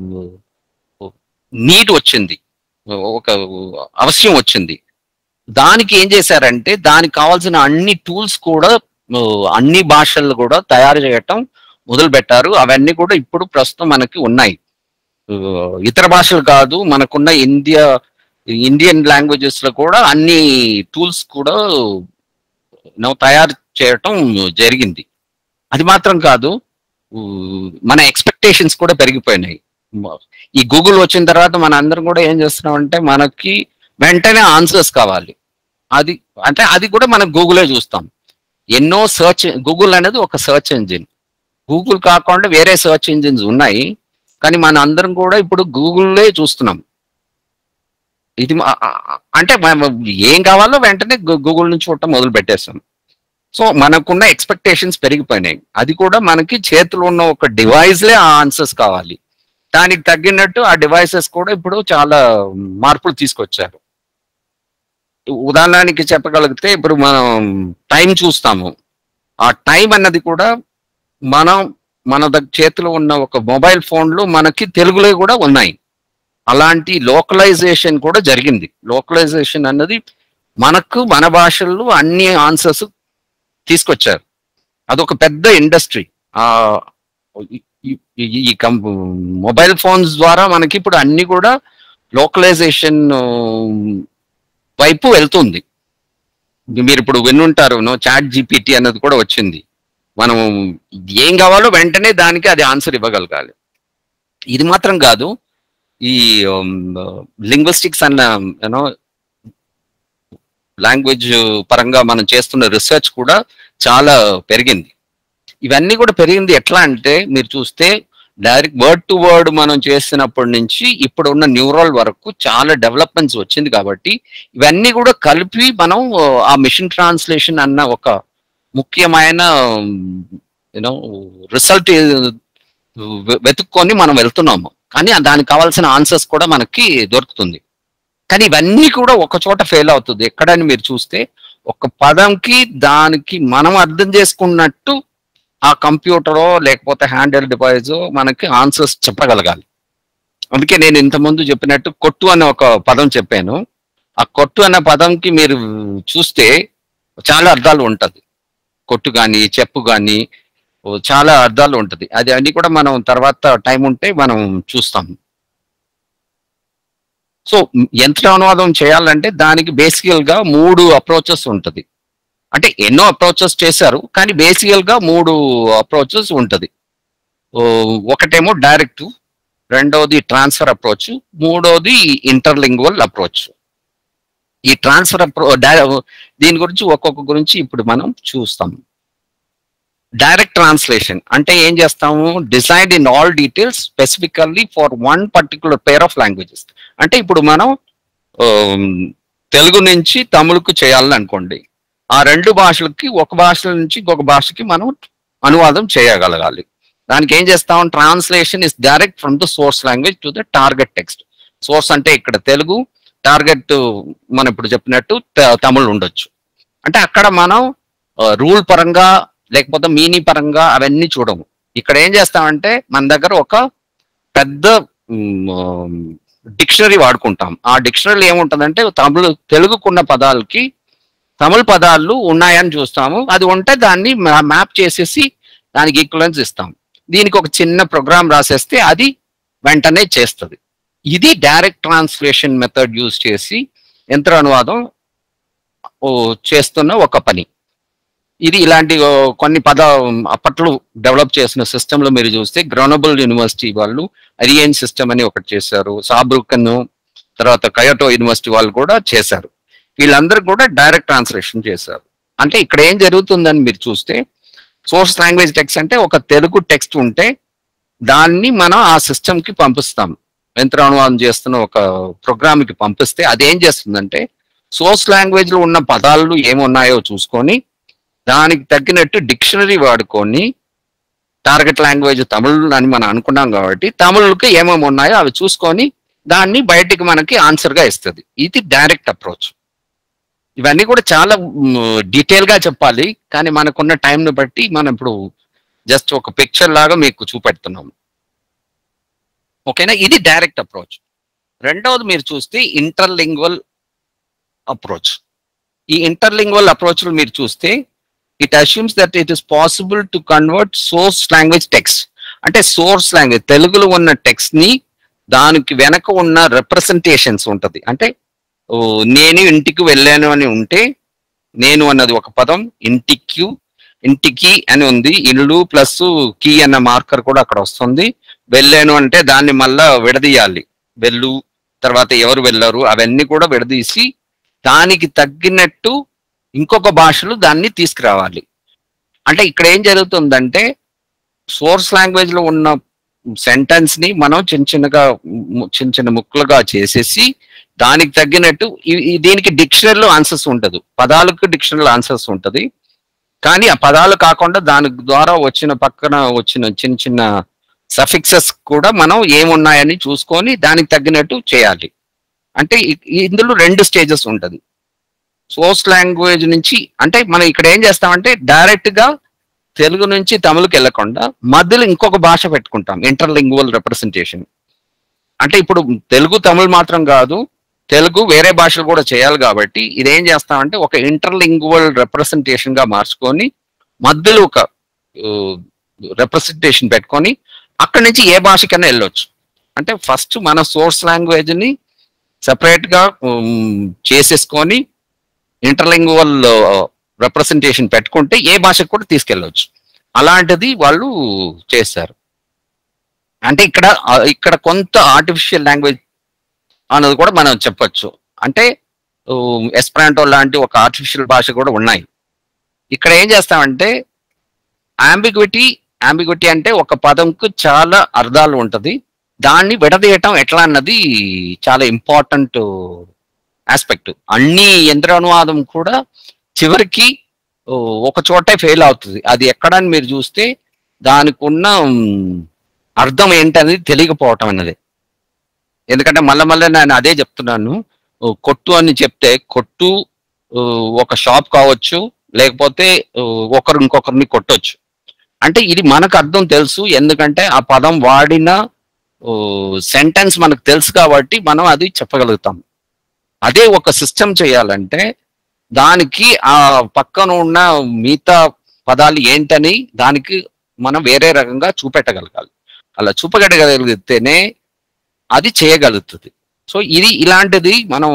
నీట్ వచ్చింది ఒక అవసరం వచ్చింది దానికి ఏం చేశారంటే దానికి కావాల్సిన అన్ని టూల్స్ కూడా ఆ, అన్ని భాషల్లో కూడా తయారు చేయటం మొదలు పెట్టారు అవన్నీ కూడా ఇప్పుడు ప్రస్తుతం మనకి ఉన్నాయి ఆ, ఇతర భాషలు కాదు మనకున్న ఇండియా ఇండియన్ లాంగ్వేజెస్ లో కూడా అన్ని టూల్స్ కూడా నో తయారు చేయటం జరిగింది అది మాత్రం కాదు ఊ, మన ఎక్స్పెక్టేషన్స్ కూడా పెరిగిపోయినాయి మ- ఈ గూగుల్ వచ్చిన తర్వాత మన అందరం కూడా ఏం చేస్తున్నాం అంటే మనకి వెంటనే ఆన్సర్స్ కావాలి అది అంటే అది కూడా మనం గూగులే చూస్తాం ఎన్నో సెర్చ్ గూగుల్ అనేది ఒక సెర్చ్ ఇంజిన్ గూగుల్ కాకుండా వేరే సెర్చ్ ఇంజిన్స్ ఉన్నాయి కానీ మన అందరం కూడా ఇప్పుడు గూగుల్లే చూస్తున్నాం ఇది మా- ఆ- ఆ- అంటే మనం ఏం కావాలో వెంటనే గూగుల్ నుంచి చూడటం మొదలు పెట్టేస్తాం సో మనకున్న ఎక్స్పెక్టేషన్స్ పెరిగిపోయినాయి అది కూడా మనకి చేతిలో ఉన్న ఒక డివైస్లే ఆ ఆన్సర్స్ కావాలి దానికి తగ్గినట్టు ఆ డివైసెస్ కూడా ఇప్పుడు చాలా మార్పులు తీసుకొచ్చారు ఉదాహరణకి చెప్పగలిగితే ఇప్పుడు మనం టైం చూస్తాము ఆ టైం అన్నది కూడా మనం మన దగ్గర చేతిలో ఉన్న ఒక మొబైల్ ఫోన్లు మనకి తెలుగులో కూడా ఉన్నాయి అలాంటి లోకలైజేషన్ కూడా జరిగింది లోకలైజేషన్ అన్నది మనకు మన భాషల్లో అన్ని ఆన్సర్స్ తీసుకొచ్చారు అదొక పెద్ద ఇండస్ట్రీ ఆ ఈ- ఈ- ఈ మొబైల్ ఫోన్స్ ద్వారా మనకి ఇప్పుడు అన్ని కూడా లోకలైజేషన్ వైపు వెళ్తుంది మీరు ఇప్పుడు వినుంటారు నో చాట్ జీపీటీ అన్నది కూడా వచ్చింది మనం ఏం కావాలో వెంటనే దానికి అది ఆన్సర్ ఇవ్వగలగాలి ఇది మాత్రం కాదు ఈ లింగ్విస్టిక్స్ అన్న యూనో లాంగ్వేజ్ పరంగా మనం చేస్తున్న రీసెర్చ్ కూడా చాలా పెరిగింది ఇవన్నీ కూడా పెరిగింది ఎట్లా అంటే మీరు చూస్తే డైరెక్ట్ వర్డ్ టు వర్డ్ మనం చేసినప్పటి నుంచి ఇప్పుడు ఉన్న న్యూరల్ వరకు చాలా డెవలప్మెంట్స్ వచ్చింది కాబట్టి ఇవన్నీ కూడా కలిపి మనం ఆ మిషన్ ట్రాన్స్లేషన్ అన్న ఒక ముఖ్యమైన యూనో రిజల్ట్ వెతుక్కొని మనం వెళ్తున్నాము కానీ దానికి కావాల్సిన ఆన్సర్స్ కూడా మనకి దొరుకుతుంది కానీ ఇవన్నీ కూడా ఒక చోట ఫెయిల్ అవుతుంది ఎక్కడని మీరు చూస్తే ఒక పదంకి దానికి మనం అర్థం చేసుకున్నట్టు ఆ కంప్యూటరో లేకపోతే హ్యాండిల్ డివైజో మనకి ఆన్సర్స్ చెప్పగలగాలి అందుకే నేను ఇంతకుముందు చెప్పినట్టు కొట్టు అనే ఒక పదం చెప్పాను ఆ కొట్టు అనే పదంకి మీరు చూస్తే చాలా అర్థాలు ఉంటది కొట్టు కానీ చెప్పు కానీ చాలా అర్థాలు ఉంటది అది అన్ని కూడా మనం తర్వాత టైం ఉంటే మనం చూస్తాం సో యంత్ర అనువాదం చేయాలంటే దానికి బేసికల్ గా మూడు అప్రోచెస్ ఉంటది అంటే ఎన్నో అప్రోచెస్ చేశారు కానీ బేసికల్ గా మూడు అప్రోచెస్ ఉంటది ఓ, ఒకటేమో డైరెక్ట్ రెండవది ట్రాన్స్ఫర్ అప్రోచ్ మూడవది ఇంటర్లింగ్వల్ అప్రోచ్ ఈ ట్రాన్స్ఫర్ అప్రో దీని గురించి ఒక్కొక్క గురించి ఇప్పుడు మనం చూస్తాం డైరెక్ట్ ట్రాన్స్లేషన్ అంటే ఏం చేస్తాము decide in all details specifically for one particular pair of languages అంటే ఇప్పుడు మనం ఆమ్, తెలుగు నుంచి తమిళకు చేయాలని అనుకోండి ఆ రెండు భాషలకి ఒక భాష నుంచి ఇంకొక భాషకి మనం అనువాదం చేయగలగాలి దానికి ఏం చేస్తాం translation is direct from the source language to the target text source అంటే ఇక్కడ తెలుగు టార్గెట్ మనం ఇప్పుడు చెప్పినట్టు త- తమిళ్ ఉండొచ్చు అంటే అక్కడ మనం రూల్ పరంగా లేకపోతే మీనీ పరంగా అవన్నీ చూడము ఇక్కడ ఏం చేస్తామంటే మన దగ్గర ఒక పెద్ద డిక్షనరీ వాడుకుంటాం ఆ డిక్షనరీలో ఏముంటుందంటే తమిళ తెలుగుకున్న పదాలకి తమిళ పదాలు ఉన్నాయని చూస్తాము అది ఉంటే దాన్ని మ్యాప్ చేసేసి దానికి ఈక్వలెన్స్ ఇస్తాం దీనికి ఒక చిన్న ప్రోగ్రామ్ రాసేస్తే అది వెంటనే చేస్తుంది ఇది డైరెక్ట్ ట్రాన్స్లేషన్ మెథడ్ యూజ్ చేసి యంత్ర అనువాదం ఓ, చేస్తున్న ఒక పని ఇది ఇలాంటి ఓ, కొన్ని పద అప్పట్లో డెవలప్ చేసిన సిస్టంలో మీరు చూస్తే గ్రోనబుల్ యూనివర్సిటీ వాళ్ళు అరియన్ సిస్టమ్ అని ఒకటి చేశారు సాబ్రుకన్ తర్వాత కయోటో యూనివర్సిటీ వాళ్ళు కూడా చేశారు వీళ్ళందరూ కూడా డైరెక్ట్ ట్రాన్స్లేషన్ చేశారు అంటే ఇక్కడ ఏం జరుగుతుందని మీరు చూస్తే సోర్స్ లాంగ్వేజ్ టెక్స్ట్ అంటే ఒక తెలుగు టెక్స్ట్ ఉంటే దాన్ని మనం ఆ సిస్టమ్ కి పంపిస్తాం యంత్ర అనువాదం చేస్తున్న ఒక ప్రోగ్రామ్ కి పంపిస్తే అది ఏం చేస్తుందంటే సోర్స్ లాంగ్వేజ్ లో ఉన్న పదాలు ఏమున్నాయో చూసుకొని దానికి తగ్గినట్టు డిక్షనరీ వాడుకొని టార్గెట్ లాంగ్వేజ్ తమిళ్ అని మనం అనుకున్నాం కాబట్టి తమిళ్కి ఏమేమి ఉన్నాయో అవి చూసుకొని దాన్ని బయటికి మనకి ఆన్సర్ గా ఇస్తుంది ఇది డైరెక్ట్ అప్రోచ్ ఇవన్నీ కూడా చాలా డీటెయిల్ గా చెప్పాలి కానీ మనకున్న టైంని బట్టి మనం ఇప్పుడు జస్ట్ ఒక పిక్చర్ లాగా మీకు చూపెడుతున్నాం ఓకేనా ఇది డైరెక్ట్ అప్రోచ్ రెండవది మీరు చూస్తే ఇంటర్లింగ్వల్ అప్రోచ్ ఈ ఇంటర్లింగ్వల్ అప్రోచ్ మీరు చూస్తే it assumes that it is possible to convert source language text అంటే సోర్స్ లాంగ్వేజ్ తెలుగులో ఉన్న టెక్స్ట్ ని దానికి వెనక ఉన్న రిప్రజెంటేషన్స్ ఉంటది అంటే ఓ, నేను ఇంటికి వెళ్ళాను అని ఉంటే నేను అన్నది ఒక పదం ఇంటికి ఇంటికి అని ఉంది ఇల్లు ప్లస్ కీ అన్న మార్కర్ కూడా అక్కడ వస్తుంది వెళ్ళాను అంటే దాన్ని మళ్ళా విడదీయాలి వెళ్ళు తర్వాత ఎవరు వెళ్ళారు అవన్నీ కూడా విడదీసి దానికి తగ్గినట్టు ఇంకొక భాషలో దాన్ని తీసుకురావాలి అంటే ఇక్కడ ఏం జరుగుతుందంటే సోర్స్ లాంగ్వేజ్ లో ఉన్న సెంటెన్స్ ని మనం చిన్న చిన్నగా ము- చిన్న చిన్న ముక్కలుగా చేసేసి దానికి తగ్గినట్టు ఈ- ఈ దీనికి డిక్షనరీలో ఆన్సర్స్ ఉండదు పదాలకు డిక్షనరీలో ఆన్సర్స్ ఉంటది కానీ ఆ పదాలు కాకుండా దాని ద్వారా వచ్చిన పక్కన వచ్చిన చిన్న చిన్న సఫిక్సెస్ కూడా మనం ఏమున్నాయని చూసుకొని దానికి తగ్గినట్టు చేయాలి అంటే ఇ- ఇందులో రెండు స్టేజెస్ ఉంటది సోర్స్ లాంగ్వేజ్ నుంచి అంటే మనం ఇక్కడ ఏం చేస్తామంటే డైరెక్ట్ గా తెలుగు నుంచి తమిళకి వెళ్ళకుండా మధ్యలో ఇంకొక భాష పెట్టుకుంటాం ఇంటర్లింగ్వల్ రిప్రజెంటేషన్ అంటే ఇప్పుడు తెలుగు తమిళ్ మాత్రం కాదు తెలుగు వేరే భాషలు కూడా చేయాలి కాబట్టి ఇదేం చేస్తామంటే ఒక ఇంటర్లింగ్వల్ రిప్రజెంటేషన్ గా మార్చుకొని మధ్యలో ఒక రిప్రజెంటేషన్ పెట్టుకొని అక్కడి నుంచి ఏ భాషకైనా వెళ్ళొచ్చు అంటే ఫస్ట్ మన సోర్స్ లాంగ్వేజ్ ని సెపరేట్ గా ఉమ్, చేసేసుకొని ఇంటర్లింగ్వల్ రిప్రజెంటేషన్ పెట్టుకుంటే ఏ భాషకు కూడా తీసుకెళ్ళవచ్చు అలాంటిది వాళ్ళు చేశారు అంటే ఇక్కడ ఆ, ఇక్కడ కొంత ఆర్టిఫిషియల్ లాంగ్వేజ్ అన్నది కూడా మనం చెప్పొచ్చు అంటే ఎస్ప్రాంటో లాంటి ఒక ఆర్టిఫిషియల్ భాష కూడా ఉన్నాయి ఇక్కడ ఏం చేస్తామంటే అంబిగ్విటీ అంబిగ్విటీ అంటే ఒక పదంకు చాలా అర్థాలు ఉంటది దాన్ని విడదీయటం ఎట్లా అన్నది చాలా ఇంపార్టెంట్ ఆస్పెక్ట్ అన్ని యంత్రానువాదం కూడా చివరికి ఓ, ఒక చోటే ఫెయిల్ అవుతుంది అది ఎక్కడని మీరు చూస్తే దానికి ఉన్న ఉమ్, అర్థం ఏంటనేది తెలియకపోవటం అన్నది ఎందుకంటే మళ్ళీ మళ్ళీ నేను అదే చెప్తున్నాను ఓ, కొట్టు అని చెప్తే కొట్టు ఓ, ఒక షాప్ కావచ్చు లేకపోతే ఓ, ఒకరు ఇంకొకరిని కొట్టొచ్చు అంటే ఇది మనకు అర్థం తెలుసు ఎందుకంటే ఆ పదం వాడిన సెంటెన్స్ మనకు తెలుసు కాబట్టి మనం అది చెప్పగలుగుతాం అదే ఒక సిస్టమ్ చేయాలంటే దానికి ఆ పక్కన ఉన్న మిగతా పదాలు ఏంటని దానికి మనం వేరే రకంగా చూపెట్టగలగాలి అలా చూపగలగలిగితేనే అది చేయగలుగుతుంది సో ఇది ఇలాంటిది మనం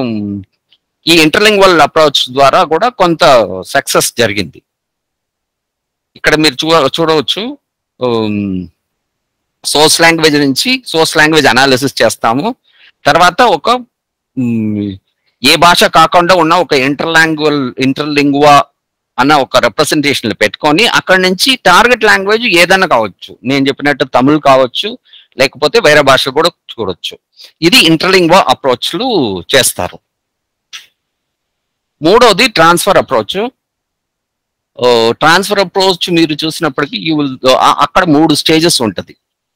ఈ ఇంటర్లింగ్వల్ అప్రోచ్ ద్వారా కూడా కొంత సక్సెస్ జరిగింది ఇక్కడ మీరు చూ చూడవచ్చు సోర్స్ లాంగ్వేజ్ నుంచి సోర్స్ లాంగ్వేజ్ అనాలిసిస్ చేస్తాము తర్వాత ఒక మ్, ఏ భాష కాకుండా ఉన్న ఒక ఇంటర్ లాంగ్వల్ ఇంటర్లింగ్వా అన్న ఒక రిప్రజెంటేషన్ పెట్టుకొని అక్కడ నుంచి టార్గెట్ లాంగ్వేజ్ ఏదైనా కావచ్చు నేను చెప్పినట్టు తమిళ్ కావచ్చు లేకపోతే వేరే భాష కూడా చూడొచ్చు ఇది ఇంటర్లింగ్వా అప్రోచ్లు చేస్తారు మూడోది ట్రాన్స్ఫర్ అప్రోచ్ ట్రాన్స్ఫర్ అప్రోచ్ మీరు చూసినప్పటికీ యూ విల్ అక్కడ మూడు స్టేజెస్ ఉంటది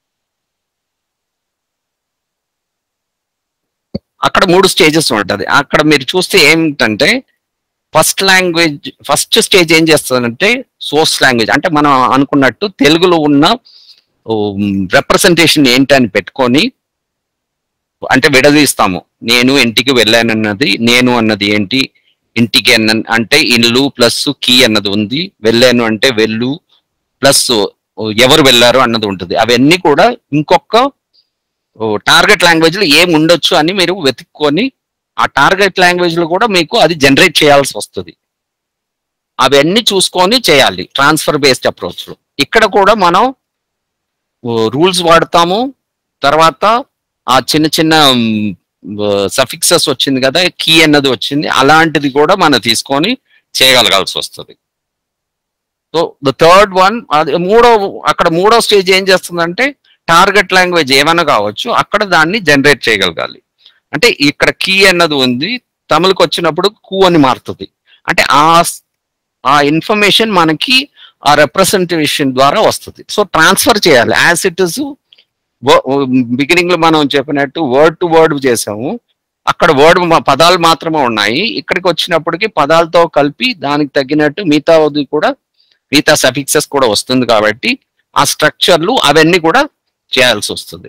అక్కడ మూడు స్టేజెస్ ఉంటది అక్కడ మీరు చూస్తే ఏమిటంటే ఫస్ట్ లాంగ్వేజ్ ఫస్ట్ స్టేజ్ ఏం చేస్తుందంటే సోర్స్ లాంగ్వేజ్ అంటే మనం అనుకున్నట్టు తెలుగులో ఉన్న రిప్రజెంటేషన్ ఏంటని పెట్టుకొని అంటే విడదీస్తాము నేను ఇంటికి వెళ్ళానన్నది నేను అన్నది ఏంటి ఇంటికి అన్న అంటే ఇల్లు ప్లస్ కీ అన్నది ఉంది వెళ్ళాను అంటే వెళ్ళు ప్లస్ ఎవరు వెళ్ళారు అన్నది ఉంటుంది అవన్నీ కూడా ఇంకొక టార్గెట్ లాంగ్వేజ్ లో ఏం ఉండొచ్చు అని మీరు వెతుక్కొని ఆ టార్గెట్ లాంగ్వేజ్ లో కూడా మీకు అది జనరేట్ చేయాల్సి వస్తుంది అవన్నీ చూసుకొని చేయాలి ట్రాన్స్ఫర్ బేస్డ్ అప్రోచ్ లో ఇక్కడ కూడా మనం రూల్స్ వాడతాము తర్వాత ఆ చిన్న చిన్న సఫిక్సెస్ వచ్చింది కదా కీ అన్నది వచ్చింది అలాంటిది కూడా మనం తీసుకొని చేయగలగాల్సి వస్తుంది సో ద థర్డ్ వన్ అది మూడో అక్కడ మూడో స్టేజ్ ఏం చేస్తుందంటే టార్గెట్ లాంగ్వేజ్ ఏమైనా కావచ్చు అక్కడ దాన్ని జనరేట్ చేయగలగాలి అంటే ఇక్కడ కీ అన్నది ఉంది తమిళకి వచ్చినప్పుడు కు అని మారుతుంది అంటే ఆ ఆ ఇన్ఫర్మేషన్ మనకి ఆ రిప్రజెంటేషన్ ద్వారా వస్తుంది సో ట్రాన్స్ఫర్ చేయాలి యాజ్ ఇట్ ఇస్ బిగినింగ్ లో మనం చెప్పినట్టు వర్డ్ టు వర్డ్ చేసాము అక్కడ వర్డ్ పదాలు మాత్రమే ఉన్నాయి ఇక్కడికి వచ్చినప్పటికి పదాలతో కలిపి దానికి తగ్గినట్టు మిగతాది కూడా మిగతా సఫిక్సెస్ కూడా వస్తుంది కాబట్టి ఆ స్ట్రక్చర్లు అవన్నీ కూడా చేయాల్సి వస్తుంది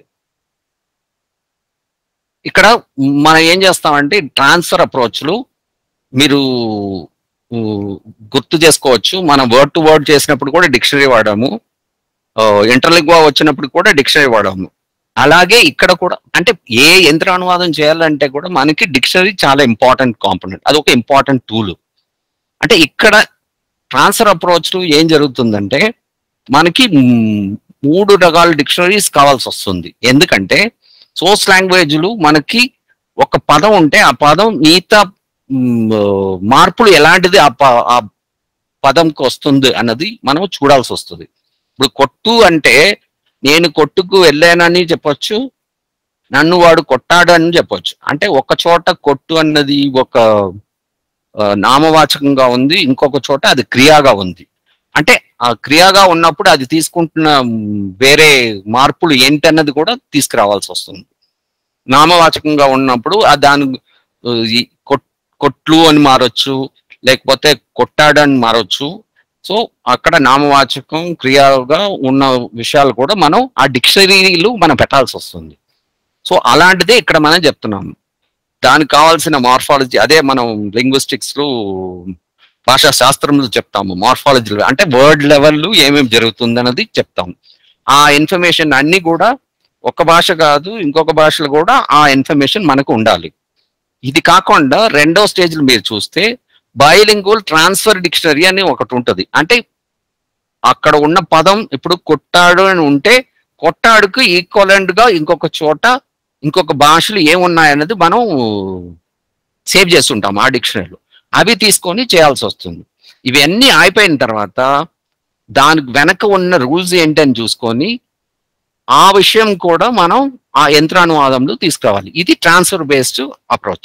ఇక్కడ మనం ఏం చేస్తామంటే ట్రాన్స్ఫర్ అప్రోచ్లు మీరు ఊ, గుర్తు చేసుకోవచ్చు మనం వర్డ్ టు వర్డ్ చేసినప్పుడు కూడా డిక్షనరీ వాడాము ఇంటర్లింగ్వా వచ్చినప్పుడు కూడా డిక్షనరీ వాడాము అలాగే ఇక్కడ కూడా అంటే ఏ యంత్రానువాదం చేయాలంటే కూడా మనకి డిక్షనరీ చాలా ఇంపార్టెంట్ కాంపోనెంట్ అది ఒక ఇంపార్టెంట్ టూల్ అంటే ఇక్కడ ట్రాన్స్ఫర్ అప్రోచ్ ఏం జరుగుతుందంటే మనకి మ్, మూడు రకాల డిక్షనరీస్ కావాల్సి వస్తుంది ఎందుకంటే సోర్స్ లాంగ్వేజ్లు మనకి ఒక పదం ఉంటే ఆ పదం మిగతా మ్, మార్పులు ఎలాంటిది ఆ ప- ఆ పదంకి వస్తుంది అన్నది మనం చూడాల్సి వస్తుంది ఇప్పుడు కొట్టు అంటే నేను కొట్టుకు వెళ్ళానని చెప్పొచ్చు నన్ను వాడు కొట్టాడు అని చెప్పొచ్చు అంటే ఒక చోట కొట్టు అన్నది ఒక ఆ, నామవాచకంగా ఉంది ఇంకొక చోట అది క్రియాగా ఉంది అంటే ఆ క్రియాగా ఉన్నప్పుడు అది తీసుకుంటున్న మ్, వేరే మార్పులు ఏంటన్నది కూడా తీసుకురావాల్సి వస్తుంది నామవాచకంగా ఉన్నప్పుడు ఆ దాని ఆ, ఈ కొట్- కొట్లు అని మారొచ్చు లేకపోతే కొట్టాడు అని మారొచ్చు సో అక్కడ నామవాచకం క్రియాగా ఉన్న విషయాలు కూడా మనం ఆ డిక్షనరీలు మనం పెట్టాల్సి వస్తుంది సో అలాంటిదే ఇక్కడ మనం చెప్తున్నాం దానికి కావాల్సిన మార్ఫాలజీ అదే మనం లింగ్విస్టిక్స్ లో భాషా శాస్త్రంలో చెప్తాము మార్ఫాలజీ అంటే వర్డ్ లెవెల్ ఏమేమి జరుగుతుంది అన్నది చెప్తాం ఆ ఇన్ఫర్మేషన్ అన్ని కూడా ఒక భాష కాదు ఇంకొక భాషలో కూడా ఆ ఇన్ఫర్మేషన్ మనకు ఉండాలి ఇది కాకుండా రెండో స్టేజ్ మీరు చూస్తే బయోలింగువల్ ట్రాన్స్ఫర్ డిక్షనరీ అని ఒకటి ఉంటది అంటే అక్కడ ఉన్న పదం ఇప్పుడు కొట్టాడు అని ఉంటే కొట్టాడుకు ఈక్వలెంట్ గా ఇంకొక చోట ఇంకొక భాషలు ఏమున్నాయన్నది మనం సేవ్ చేస్తుంటాం ఆ డిక్షనరీలో అవి తీసుకొని చేయాల్సి వస్తుంది ఇవన్నీ అయిపోయిన తర్వాత దానికి వెనక ఉన్న రూల్స్ ఏంటని చూసుకొని ఆ విషయం కూడా మనం ఆ యంత్రానువాదంలో తీసుకురావాలి ఇది ట్రాన్స్ఫర్ బేస్డ్ అప్రోచ్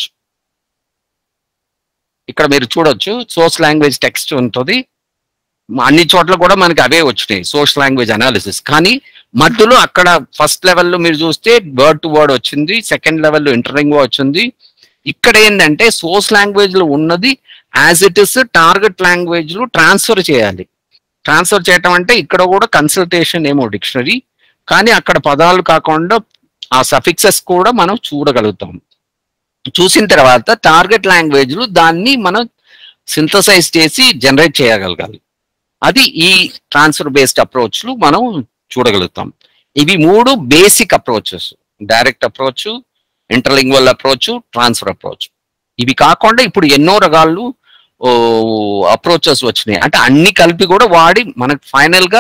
ఇక్కడ మీరు చూడొచ్చు సోర్స్ లాంగ్వేజ్ టెక్స్ట్ ఉంటుంది అన్ని చోట్ల కూడా మనకి అవే వచ్చినాయి సోర్స్ లాంగ్వేజ్ అనాలిసిస్ కానీ మధ్యలో అక్కడ ఫస్ట్ లెవెల్లో మీరు చూస్తే వర్డ్ టు వర్డ్ వచ్చింది సెకండ్ లెవెల్లో ఇంటర్లింగ్ వచ్చింది ఇక్కడ ఏంటంటే సోర్స్ లాంగ్వేజ్ లో ఉన్నది as it is target language లో ట్రాన్స్ఫర్ చేయాలి ట్రాన్స్ఫర్ చేయటం అంటే ఇక్కడ కూడా కన్సల్టేషన్ ఏమో డిక్షనరీ కానీ అక్కడ పదాలు కాకుండా ఆ సఫిక్సెస్ కూడా మనం చూడగలుగుతాం చూసిన తర్వాత టార్గెట్ లాంగ్వేజ్ లో దాన్ని మనం సింథసైజ్ చేసి జనరేట్ చేయగలగాలి అది ఈ ట్రాన్స్ఫర్ బేస్డ్ అప్రోచ్ లు మనం చూడగలుగుతాం ఇవి మూడు basic approaches direct approach interlingual approach transfer approach ఇవి కాకుండా ఇప్పుడు ఎన్నో రకాలు అప్రోచెస్ వచ్చినాయి అంటే అన్ని కలిపి కూడా వాడి మనకు ఫైనల్ గా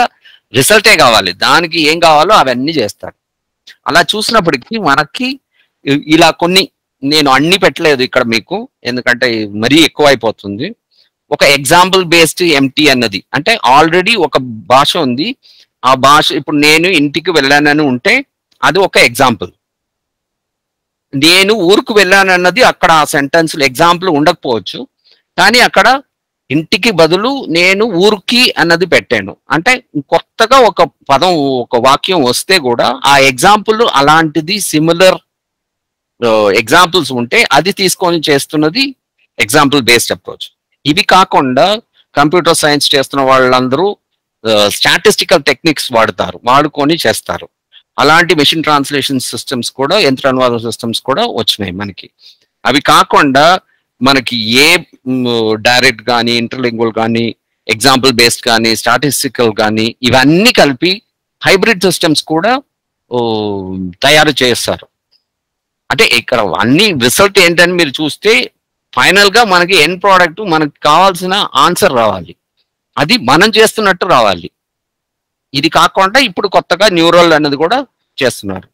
రిజల్టే కావాలి దానికి ఏం కావాలో అవన్నీ చేస్తాడు అలా చూసినప్పటికీ మనకి ఇ- ఇలా కొన్ని నేను అన్ని పెట్టలేదు ఇక్కడ మీకు ఎందుకంటే మరీ ఎక్కువ అయిపోతుంది ఒక ఎగ్జాంపుల్ బేస్డ్ ఎంటీ అన్నది అంటే ఆల్రెడీ ఒక భాష ఉంది ఆ భాష ఇప్పుడు నేను ఇంటికి వెళ్ళానని ఉంటే అది ఒక ఎగ్జాంపుల్ నేను ఊరుకు వెళ్ళానన్నది అక్కడ ఆ సెంటెన్స్ ఎగ్జాంపుల్ ఉండకపోవచ్చు కానీ అక్కడ ఇంటికి బదులు నేను ఊరికి అన్నది పెట్టాను అంటే కొత్తగా ఒక పదం ఒక వాక్యం వస్తే కూడా ఆ ఎగ్జాంపుల్ అలాంటిది సిమిలర్ ఎగ్జాంపుల్స్ ఉంటే అది తీసుకొని చేస్తున్నది ఎగ్జాంపుల్ బేస్డ్ అప్రోచ్ ఇవి కాకుండా కంప్యూటర్ సైన్స్ చేస్తున్న వాళ్ళందరూ స్టాటిస్టికల్ టెక్నిక్స్ వాడతారు వాడుకొని చేస్తారు అలాంటి మెషిన్ ట్రాన్స్లేషన్ సిస్టమ్స్ కూడా యంత్ర అనువాద సిస్టమ్స్ కూడా వచ్చినాయి మనకి అవి కాకుండా మనకి ఏ డైరెక్ట్ కానీ ఇంటర్లింగ్వల్ కానీ ఎగ్జాంపుల్ బేస్డ్ కానీ స్టాటిస్టికల్ కానీ ఇవన్నీ కలిపి హైబ్రిడ్ సిస్టమ్స్ కూడా ఓ, తయారు చేస్తారు అంటే ఇక్కడ అన్ని రిజల్ట్ ఏంటని మీరు చూస్తే ఫైనల్ గా మనకి ఎండ్ ప్రోడక్ట్ మనకి కావాల్సిన ఆన్సర్ రావాలి అది మనం చేస్తున్నట్టు రావాలి ఇది కాకుండా ఇప్పుడు కొత్తగా న్యూరల్ అనేది కూడా చేస్తున్నారు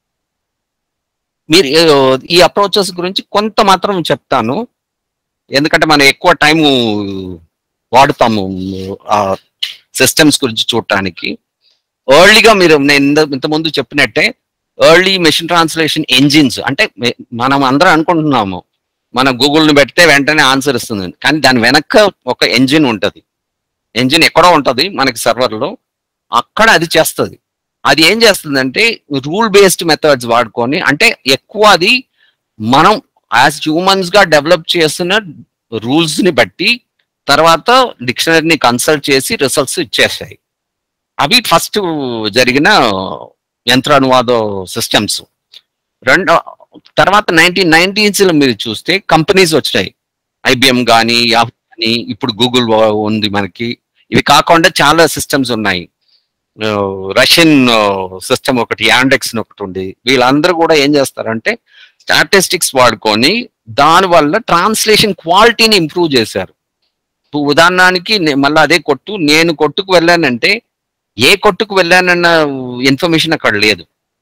మీరు ఏ- ఈ అప్రోచెస్ గురించి కొంత మాత్రం చెప్తాను ఎందుకంటే మనం ఎక్కువ టైం వాడుతాము ఆ సిస్టమ్స్ గురించి చూడటానికి ఎర్లీగా మీరు నేను ఇంత- ఇంతకుముందు చెప్పినట్టే ఎర్లీ మెషిన్ ట్రాన్స్లేషన్ ఎంజిన్స్ అంటే మె- మనం అందరం అనుకుంటున్నాము మన గూగుల్ని పెడితే వెంటనే ఆన్సర్ ఇస్తుంది కానీ దాని వెనక ఒక ఎంజిన్ ఉంటది ఎంజిన్ ఎక్కడో ఉంటది మనకి సర్వర్లో అక్కడ అది చేస్తుంది అది ఏం చేస్తుందంటే రూల్ బేస్డ్ మెథడ్స్ వాడుకొని అంటే ఎక్కువ అది మనం యాజ్ హ్యూమన్స్ గా డెవలప్ చేసిన రూల్స్ ని బట్టి తర్వాత డిక్షనరీని కన్సల్ట్ చేసి రిజల్ట్స్ ఇచ్చేస్తాయి అవి ఫస్ట్ జరిగిన యంత్ర అనువాద సిస్టమ్స్ రెండో తర్వాత నైన్టీన్ నైన్టీన్స్ లో మీరు చూస్తే కంపెనీస్ వచ్చాయి ఐబిఎం కానీ యాహూ కానీ ఇప్పుడు గూగుల్ ఉంది మనకి ఇవి కాకుండా చాలా సిస్టమ్స్ ఉన్నాయి రష్యన్ సిస్టమ్ ఒకటి యాండెక్స్ ఒకటి ఉంది వీళ్ళందరూ కూడా ఏం చేస్తారంటే స్టాటిస్టిక్స్ వాడుకొని దాని వల్ల ట్రాన్స్లేషన్ క్వాలిటీని ఇంప్రూవ్ చేశారు ఇప్పుడు ఉదాహరణకి నే- మళ్ళీ అదే కొట్టు నేను కొట్టుకు వెళ్ళానంటే ఏ కొట్టుకు వెళ్ళానన్న ఇన్ఫర్మేషన్ అక్కడ లేదు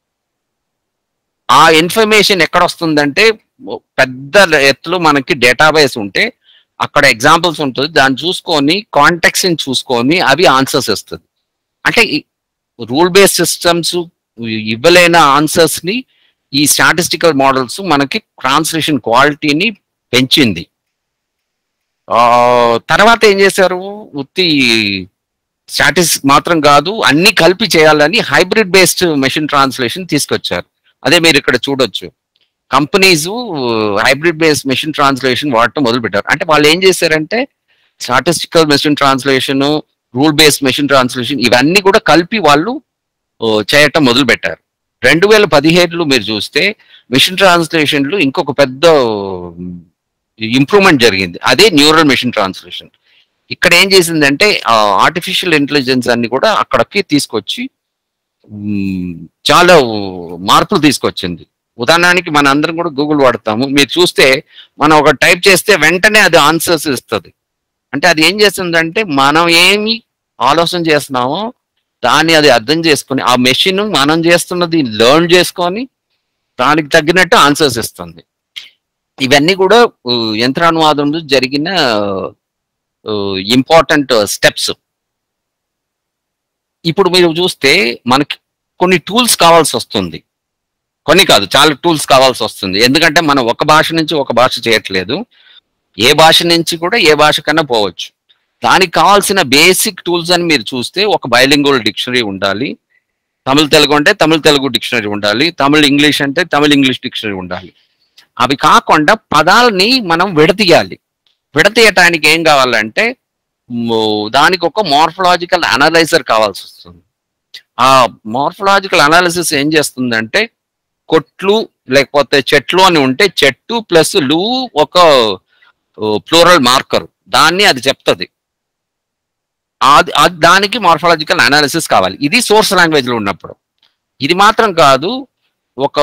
ఆ ఇన్ఫర్మేషన్ ఎక్కడ వస్తుందంటే పెద్ద ఎత్తులో మనకి డేటాబేస్ ఉంటే అక్కడ ఎగ్జాంపుల్స్ ఉంటుంది దాన్ని చూసుకొని కాంటాక్ట్స్ చూసుకొని అవి ఆన్సర్స్ ఇస్తుంది అంటే రూల్ బేస్డ్ సిస్టమ్స్ ఇవ్వలేని ఆన్సర్స్ ని ఈ స్టాటిస్టికల్ మోడల్స్ మనకి ట్రాన్స్లేషన్ క్వాలిటీని పెంచింది ఆ, తర్వాత ఏం చేశారు ఉత్తి స్టాటిస్ మాత్రం కాదు అన్ని కలిపి చేయాలని హైబ్రిడ్ బేస్డ్ మెషిన్ ట్రాన్స్లేషన్ తీసుకొచ్చారు అదే మీరు ఇక్కడ చూడొచ్చు companies hybrid based machine translation వాడటం మొదలు పెట్టారు అంటే వాళ్ళు ఏం చేశారంటే statistical machine translation rule based machine translation ఇవన్నీ కూడా కలిపి వాళ్ళు ఓ, చేయటం మొదలు పెట్టారు రెండు వేల పదిహేడులో మీరు చూస్తే మెషిన్ ట్రాన్స్లేషన్లు ఇంకొక పెద్ద ఇంప్రూవ్మెంట్ జరిగింది అదే న్యూరల్ మెషిన్ ట్రాన్స్లేషన్ ఇక్కడ ఏం చేసిందంటే ఆర్టిఫిషియల్ ఇంటెలిజెన్స్ అన్ని కూడా అక్కడికి తీసుకొచ్చి మ్, చాలా మార్పులు తీసుకొచ్చింది ఉదాహరణకి మన అందరం కూడా గూగుల్ వాడతాము మీరు చూస్తే మనం ఒక టైప్ చేస్తే వెంటనే అది ఆన్సర్స్ ఇస్తుంది అంటే అది ఏం చేస్తుందంటే మనం ఏమి ఆలోచన చేస్తున్నామో దాన్ని అది అర్థం చేసుకొని ఆ మెషిన్ మనం చేస్తున్నది లెర్న్ చేసుకొని దానికి తగ్గినట్టు ఆన్సర్స్ ఇస్తుంది ఇవన్నీ కూడా ఉ, యంత్రానువాదంలో జరిగిన ఇంపార్టెంట్ స్టెప్స్ ఇప్పుడు మీరు చూస్తే మనకి కొన్ని టూల్స్ కావాల్సి వస్తుంది కొన్ని కాదు చాలా టూల్స్ కావాల్సి వస్తుంది ఎందుకంటే మనం ఒక భాష నుంచి ఒక భాష చేయట్లేదు ఏ భాష నుంచి కూడా ఏ భాష కన్నా పోవచ్చు దానికి కావాల్సిన బేసిక్ టూల్స్ అని మీరు చూస్తే ఒక బైలింగువల్ డిక్షనరీ ఉండాలి తమిళ తెలుగు అంటే తమిళ తెలుగు డిక్షనరీ ఉండాలి తమిళ ఇంగ్లీష్ అంటే తమిళ ఇంగ్లీష్ డిక్షనరీ ఉండాలి అవి కాకుండా పదాలని మనం విడతీయాలి విడతీయటానికి ఏం కావాలంటే మో- దానికి ఒక మార్ఫలాజికల్ అనలైజర్ కావాల్సి వస్తుంది ఆ మార్ఫలాజికల్ అనాలిసిస్ ఏం చేస్తుందంటే కొట్లు లేకపోతే చెట్లు అని ఉంటే చెట్టు ప్లస్ లు ఒక ప్లూరల్ మార్కర్ దాన్ని అది చెప్తుంది అది అది- దానికి మార్ఫలాజికల్ అనాలిసిస్ కావాలి ఇది సోర్స్ లాంగ్వేజ్ లో ఉన్నప్పుడు ఇది మాత్రం కాదు ఒక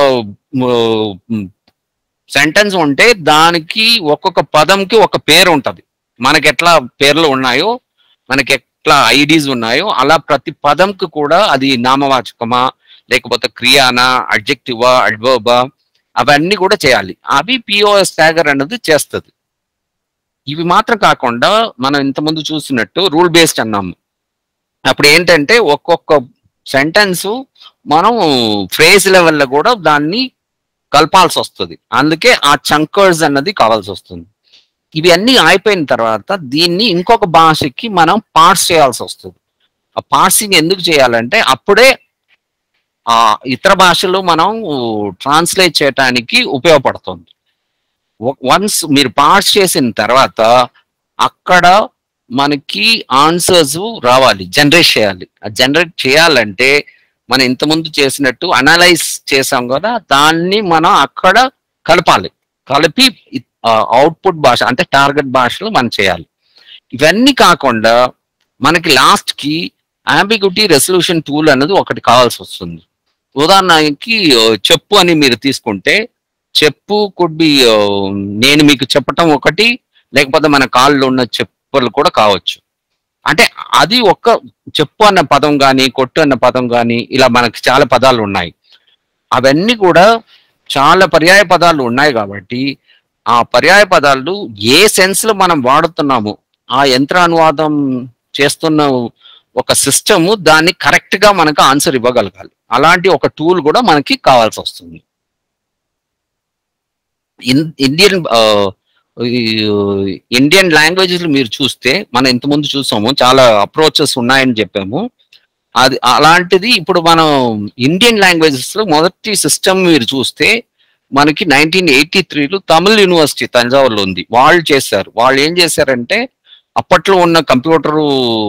సెంటెన్స్ ఉంటే దానికి ఒక్కొక్క పదంకి ఒక పేరు ఉంటది మనకి ఎట్లా పేర్లు ఉన్నాయో మనకి ఎట్లా ఐడీస్ ఉన్నాయో అలా ప్రతి పదంకు కూడా అది నామవాచకమా లేకపోతే క్రియానా అడ్జెక్టివా అడ్వర్బా అవన్నీ కూడా చేయాలి అవి పిఓఎస్ ట్యాగర్ అన్నది చేస్తుంది ఇవి మాత్రం కాకుండా మనం ఇంతకుముందు చూసినట్టు రూల్ బేస్డ్ అన్నాము అప్పుడు ఏంటంటే ఒక్కొక్క సెంటెన్స్ మనం ఫ్రేజ్ లెవెల్లో కూడా దాన్ని కలపాల్సి వస్తుంది అందుకే ఆ చంకర్స్ అన్నది కావాల్సి వస్తుంది ఇవి అన్ని అయిపోయిన తర్వాత దీన్ని ఇంకొక భాషకి మనం పార్ట్స్ చేయాల్సి వస్తుంది ఆ పార్సింగ్ ఎందుకు చేయాలంటే అప్పుడే ఆ ఇతర భాషలో మనం ట్రాన్స్లేట్ చేయటానికి ఉపయోగపడుతుంది వన్స్ మీరు పార్స్ చేసిన తర్వాత అక్కడ మనకి ఆన్సర్స్ రావాలి జనరేట్ చేయాలి ఆ జనరేట్ చేయాలంటే మనం ఇంతకుముందు చేసినట్టు అనలైజ్ చేసాం కదా దాన్ని మనం అక్కడ కలపాలి కలిపి అవుట్పుట్ భాష అంటే టార్గెట్ భాషలో మనం చేయాలి ఇవన్నీ కాకుండా మనకి లాస్ట్ కి అంబిగ్యూటీ రెసల్యూషన్ టూల్ అనేది ఒకటి కావాల్సి వస్తుంది ఉదాహరణకి ఆ, చెప్పు అని మీరు తీసుకుంటే చెప్పు కుడ్ బి నేను మీకు చెప్పటం ఒకటి లేకపోతే మన కాళ్ళు ఉన్న చెప్పులు కూడా కావచ్చు అంటే అది ఒక్క చెప్పు అన్న పదం కానీ కొట్టు అన్న పదం కానీ ఇలా మనకి చాలా పదాలు ఉన్నాయి అవన్నీ కూడా చాలా పర్యాయ పదాలు ఉన్నాయి కాబట్టి ఆ పర్యాయ పదాలు ఏ సెన్స్ లో మనం వాడుతున్నాము ఆ యంత్రానువాదం చేస్తున్న ఒక సిస్టమ్ దాన్ని కరెక్ట్ గా మనకు ఆన్సర్ ఇవ్వగలగాలి అలాంటి ఒక టూల్ కూడా మనకి కావాల్సి వస్తుంది ఇన్- ఇండియన్ ఆ, ఈ, ఇండియన్ లాంగ్వేజెస్ మీరు చూస్తే మనం ఇంతకుముందు చూసాము చాలా అప్రోచెస్ ఉన్నాయని చెప్పాము అది అలాంటిది ఇప్పుడు మనం ఇండియన్ లాంగ్వేజెస్ లో మొదటి సిస్టమ్ మీరు చూస్తే మనకి నైన్టీన్ ఎయిటీ త్రీలో తమిళ్ యూనివర్సిటీ తంజావూరులో ఉంది వాళ్ళు చేశారు వాళ్ళు ఏం చేశారంటే అప్పట్లో ఉన్న కంప్యూటరు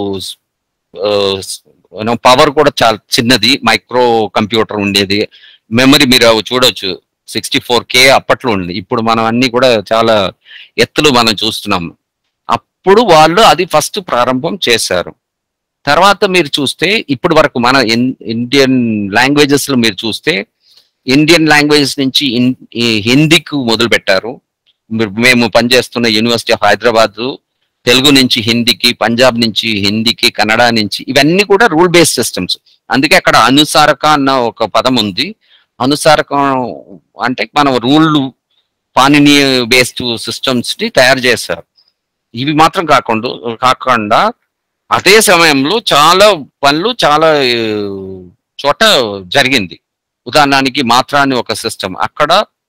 పవర్ కూడా చాలా చిన్నది మైక్రో కంప్యూటర్ ఉండేది మెమరీ మీరు అవి చూడొచ్చు సిక్స్టీ ఫోర్ కే అప్పట్లో ఉంది ఇప్పుడు మనం అన్ని కూడా చాలా ఎత్తులు మనం చూస్తున్నాం అప్పుడు వాళ్ళు అది ఫస్ట్ ప్రారంభం చేశారు తర్వాత మీరు చూస్తే ఇప్పటి వరకు మన ఇన్- ఇండియన్ లాంగ్వేజెస్ లో మీరు చూస్తే ఇండియన్ లాంగ్వేజెస్ నుంచి ఇన్- ఈ హిందీకి మొదలు పెట్టారు మీరు- మేము పనిచేస్తున్న యూనివర్సిటీ ఆఫ్ హైదరాబాద్ తెలుగు నుంచి హిందీకి పంజాబ్ నుంచి హిందీకి కన్నడ నుంచి ఇవన్నీ కూడా రూల్ బేస్డ్ సిస్టమ్స్ అందుకే అక్కడ అనుసారక అన్న ఒక పదం ఉంది అనుసారకం అంటే మనం రూల్ పానిని బేస్డ్ సిస్టమ్స్ ని తయారు చేశారు ఇవి మాత్రం కాకుండా కాకుండా అదే సమయంలో చాలా పనులు చాలా ఆ, చోట జరిగింది ఉదాహరణకి మాత్రా అని ఒక సిస్టమ్ అక్కడ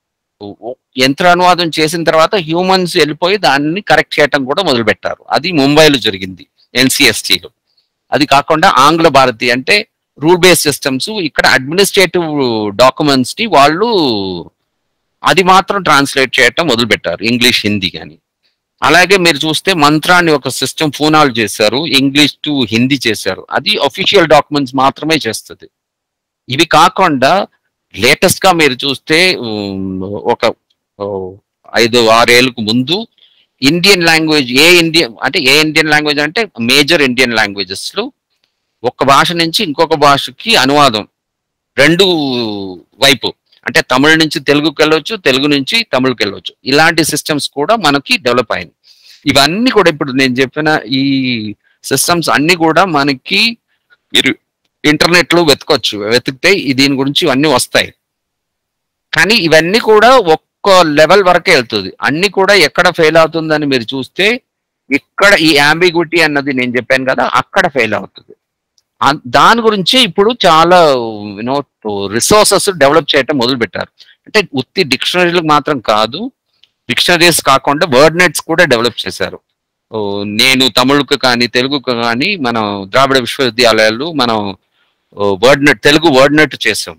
ఓ- యంత్రానువాదం చేసిన తర్వాత హ్యూమన్స్ వెళ్ళిపోయి దాన్ని కరెక్ట్ చేయటం కూడా మొదలు పెట్టారు అది ముంబైలో జరిగింది ఎన్సిఎస్టీలో అది కాకుండా ఆంగ్ల భారతి అంటే రూల్ బేస్డ్ సిస్టమ్స్ ఇక్కడ అడ్మినిస్ట్రేటివ్ డాక్యుమెంట్స్ ని వాళ్ళు అది మాత్రం ట్రాన్స్లేట్ చేయటం మొదలు పెట్టారు ఇంగ్లీష్ హిందీ కానీ అలాగే మీరు చూస్తే మంత్రాన్ని ఒక సిస్టమ్ ఫోనాలు చేశారు ఇంగ్లీష్ టు హిందీ చేశారు అది అఫీషియల్ డాక్యుమెంట్స్ మాత్రమే చేస్తుంది ఇవి కాకుండా లేటెస్ట్ గా మీరు చూస్తే ఉమ్, ఒక ఓ, ఐదు ఆరేళ్ళకు ముందు ఇండియన్ లాంగ్వేజ్ ఏ ఇండియన్ అంటే ఏ ఇండియన్ లాంగ్వేజ్ అంటే మేజర్ ఇండియన్ లాంగ్వేజెస్ లో ఒక భాష నుంచి ఇంకొక భాషకి అనువాదం రెండు వైపు అంటే తమిళ నుంచి తెలుగుకి వెళ్ళొచ్చు తెలుగు నుంచి తమిళకి వెళ్ళొచ్చు ఇలాంటి సిస్టమ్స్ కూడా మనకి డెవలప్ అయింది ఇవన్నీ కూడా ఇప్పుడు నేను చెప్పిన ఈ సిస్టమ్స్ అన్ని కూడా మనకి మీరు ఇంటర్నెట్ లో వెతకొచ్చు వెతికితే ఈ దీని గురించి ఇవన్నీ వస్తాయి కానీ ఇవన్నీ కూడా ఒక్క లెవెల్ వరకే వెళ్తుంది అన్ని కూడా ఎక్కడ ఫెయిల్ అవుతుందని మీరు చూస్తే ఇక్కడ ఈ అంబిగ్విటీ అన్నది నేను చెప్పాను కదా అక్కడ ఫెయిల్ అవుతుంది ఆ- దాని గురించి ఇప్పుడు చాలా యూనో రిసోర్సెస్ డెవలప్ చేయటం మొదలు పెట్టారు అంటే ఉత్తి డిక్షనరీలకు మాత్రం కాదు డిక్షనరీస్ కాకుండా వర్డ్ నెట్స్ కూడా డెవలప్ చేశారు ఓ, నేను తమిళకు కానీ తెలుగుకు కానీ మనం ద్రావిడ విశ్వవిద్యాలయాలు మనం word net Telugu word net చేసాం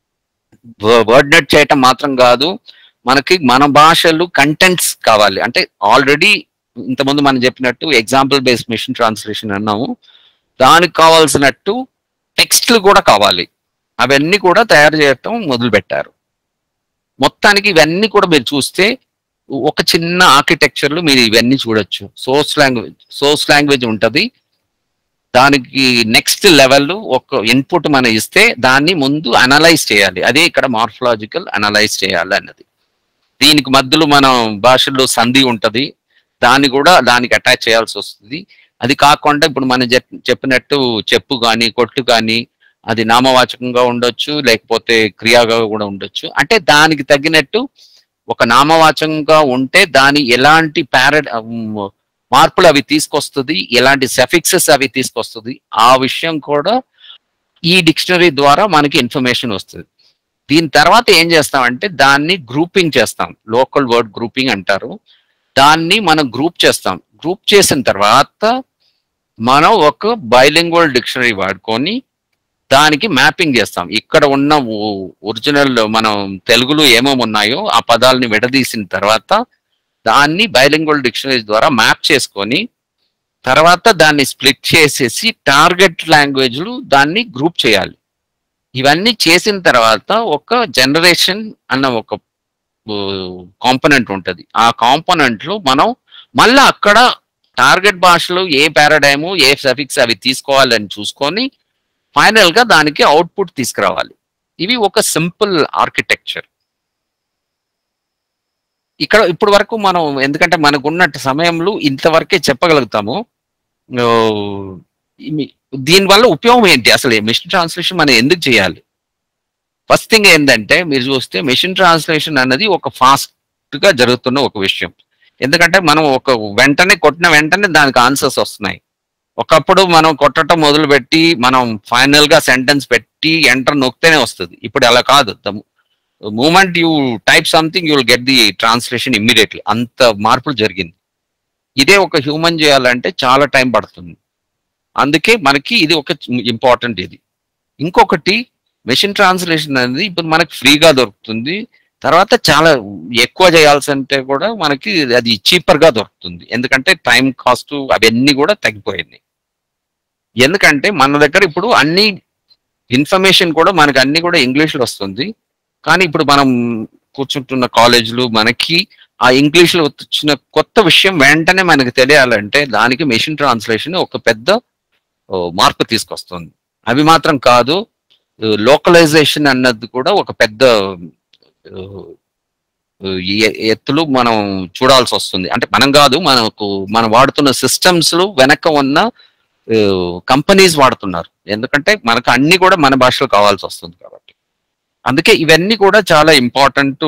వర్డ్ నెట్ చేయటం మాత్రం కాదు మనకి మన భాషలు కంటెంట్స్ కావాలి అంటే ఆల్రెడీ ఇంతకుముందు మనం చెప్పినట్టు ఎగ్జాంపుల్ బేస్డ్ మిషన్ ట్రాన్స్లేషన్ అన్నాము దానికి కావాల్సినట్టు టెక్స్ట్లు కూడా కావాలి అవన్నీ కూడా తయారు చేయటం మొదలు పెట్టారు మొత్తానికి ఇవన్నీ కూడా మీరు చూస్తే ఒక చిన్న ఆర్కిటెక్చర్ లో మీరు ఇవన్నీ చూడొచ్చు సోర్స్ లాంగ్వేజ్ సోర్స్ లాంగ్వేజ్ ఉంటది దానికి నెక్స్ట్ లెవెల్ ఒక ఇన్పుట్ మనం ఇస్తే దాన్ని ముందు అనలైజ్ చేయాలి అదే ఇక్కడ మార్ఫలాజికల్ అనలైజ్ చేయాలి అన్నది దీనికి మధ్యలో మనం భాషల్లో సంధి ఉంటది దాన్ని కూడా దానికి అటాచ్ చేయాల్సి వస్తుంది అది కాకుండా ఇప్పుడు మనం చెప్- చెప్పినట్టు చెప్పు కానీ కొట్టు కానీ అది నామవాచకంగా ఉండొచ్చు లేకపోతే క్రియాగా కూడా ఉండొచ్చు అంటే దానికి తగినట్టు ఒక నామవాచకంగా ఉంటే దాని ఎలాంటి ప్యార మార్పులు అవి తీసుకొస్తుంది ఎలాంటి సెఫిక్సెస్ అవి తీసుకొస్తుంది ఆ విషయం కూడా ఈ డిక్షనరీ ద్వారా మనకి ఇన్ఫర్మేషన్ వస్తుంది దీని తర్వాత ఏం చేస్తామంటే దాన్ని గ్రూపింగ్ చేస్తాం లోకల్ వర్డ్ గ్రూపింగ్ అంటారు దాన్ని మనం గ్రూప్ చేస్తాం గ్రూప్ చేసిన తర్వాత మనం ఒక బైలింగ్వల్ డిక్షనరీ వాడుకొని దానికి మ్యాపింగ్ చేస్తాం ఇక్కడ ఉన్న ఒరిజినల్ మనం తెలుగులో ఏమేమి ఉన్నాయో ఆ పదాలని విడదీసిన తర్వాత దాన్ని బైలింగ్వల్ డిక్షనరీ ద్వారా మ్యాప్ చేసుకొని తర్వాత దాన్ని స్ప్లిట్ చేసేసి టార్గెట్ లాంగ్వేజ్లు దాన్ని గ్రూప్ చేయాలి ఇవన్నీ చేసిన తర్వాత ఒక జనరేషన్ అన్న ఒక కాంపనెంట్ ఉంటుంది ఆ కాంపనెంట్ లో మనం మళ్ళా అక్కడ టార్గెట్ భాషలో ఏ పారాడైము ఏ సఫిక్స్ అవి తీసుకోవాలని చూసుకొని ఫైనల్ గా దానికి అవుట్పుట్ తీసుకురావాలి ఇవి ఒక సింపుల్ ఆర్కిటెక్చర్ ఇక్కడ ఇప్పుడు వరకు మనం ఎందుకంటే మనకు ఉన్నట్టు సమయంలో ఇంతవరకే చెప్పగలుగుతాము ఓ, ఇమి- దీనివల్ల ఉపయోగం ఏంటి అసలు మిషన్ ట్రాన్స్లేషన్ మనం ఎందుకు చేయాలి ఫస్ట్ థింగ్ ఏంటంటే మీరు చూస్తే మిషన్ ట్రాన్స్లేషన్ అన్నది ఒక ఫాస్ట్ గా జరుగుతున్న ఒక విషయం ఎందుకంటే మనం ఒక వెంటనే కొట్టిన వెంటనే దానికి ఆన్సర్స్ వస్తున్నాయి ఒకప్పుడు మనం కొట్టడం మొదలుపెట్టి మనం ఫైనల్ గా సెంటెన్స్ పెట్టి ఎంటర్ నొక్కితేనే వస్తుంది ఇప్పుడు అలా కాదు moment you type something you will get the translation immediately అంత మార్పులు జరిగింది ఇదే ఒక హ్యూమన్ చేయాలంటే చాలా టైం పడుతుంది అందుకే మనకి ఇది ఒక ఇంపార్టెంట్ ఇది ఇంకొకటి మెషిన్ ట్రాన్స్లేషన్ అనేది ఇప్పుడు మనకి ఫ్రీగా దొరుకుతుంది తర్వాత చాలా ఎక్కువ చేయాల్సి అంటే కూడా మనకి అది చీపర్ గా దొరుకుతుంది ఎందుకంటే టైం కాస్ట్ అవన్నీ కూడా తగ్గిపోయింది ఎందుకంటే మన దగ్గర ఇప్పుడు అన్ని ఇన్ఫర్మేషన్ కూడా మనకి అన్ని కూడా ఇంగ్లీష్ లో వస్తుంది కానీ ఇప్పుడు మనం కూర్చుంటున్న కాలేజీలు మనకి ఆ ఇంగ్లీష్ లో వచ్చిన కొత్త విషయం వెంటనే మనకి తెలియాలంటే దానికి మెషిన్ ట్రాన్స్లేషన్ ఒక పెద్ద ఓ, మార్పు తీసుకొస్తుంది అవి మాత్రం కాదు లోకలైజేషన్ అన్నది కూడా ఒక పెద్ద ఆ, ఈ ఎత్తులు మనం చూడాల్సి వస్తుంది అంటే మనం కాదు మనకు మనం వాడుతున్న సిస్టమ్స్ లో వెనక ఉన్న కంపెనీస్ వాడుతున్నారు ఎందుకంటే మనకు అన్ని కూడా మన భాషలో కావాల్సి వస్తుంది కాబట్టి అందుకే ఇవన్నీ కూడా చాలా ఇంపార్టెంట్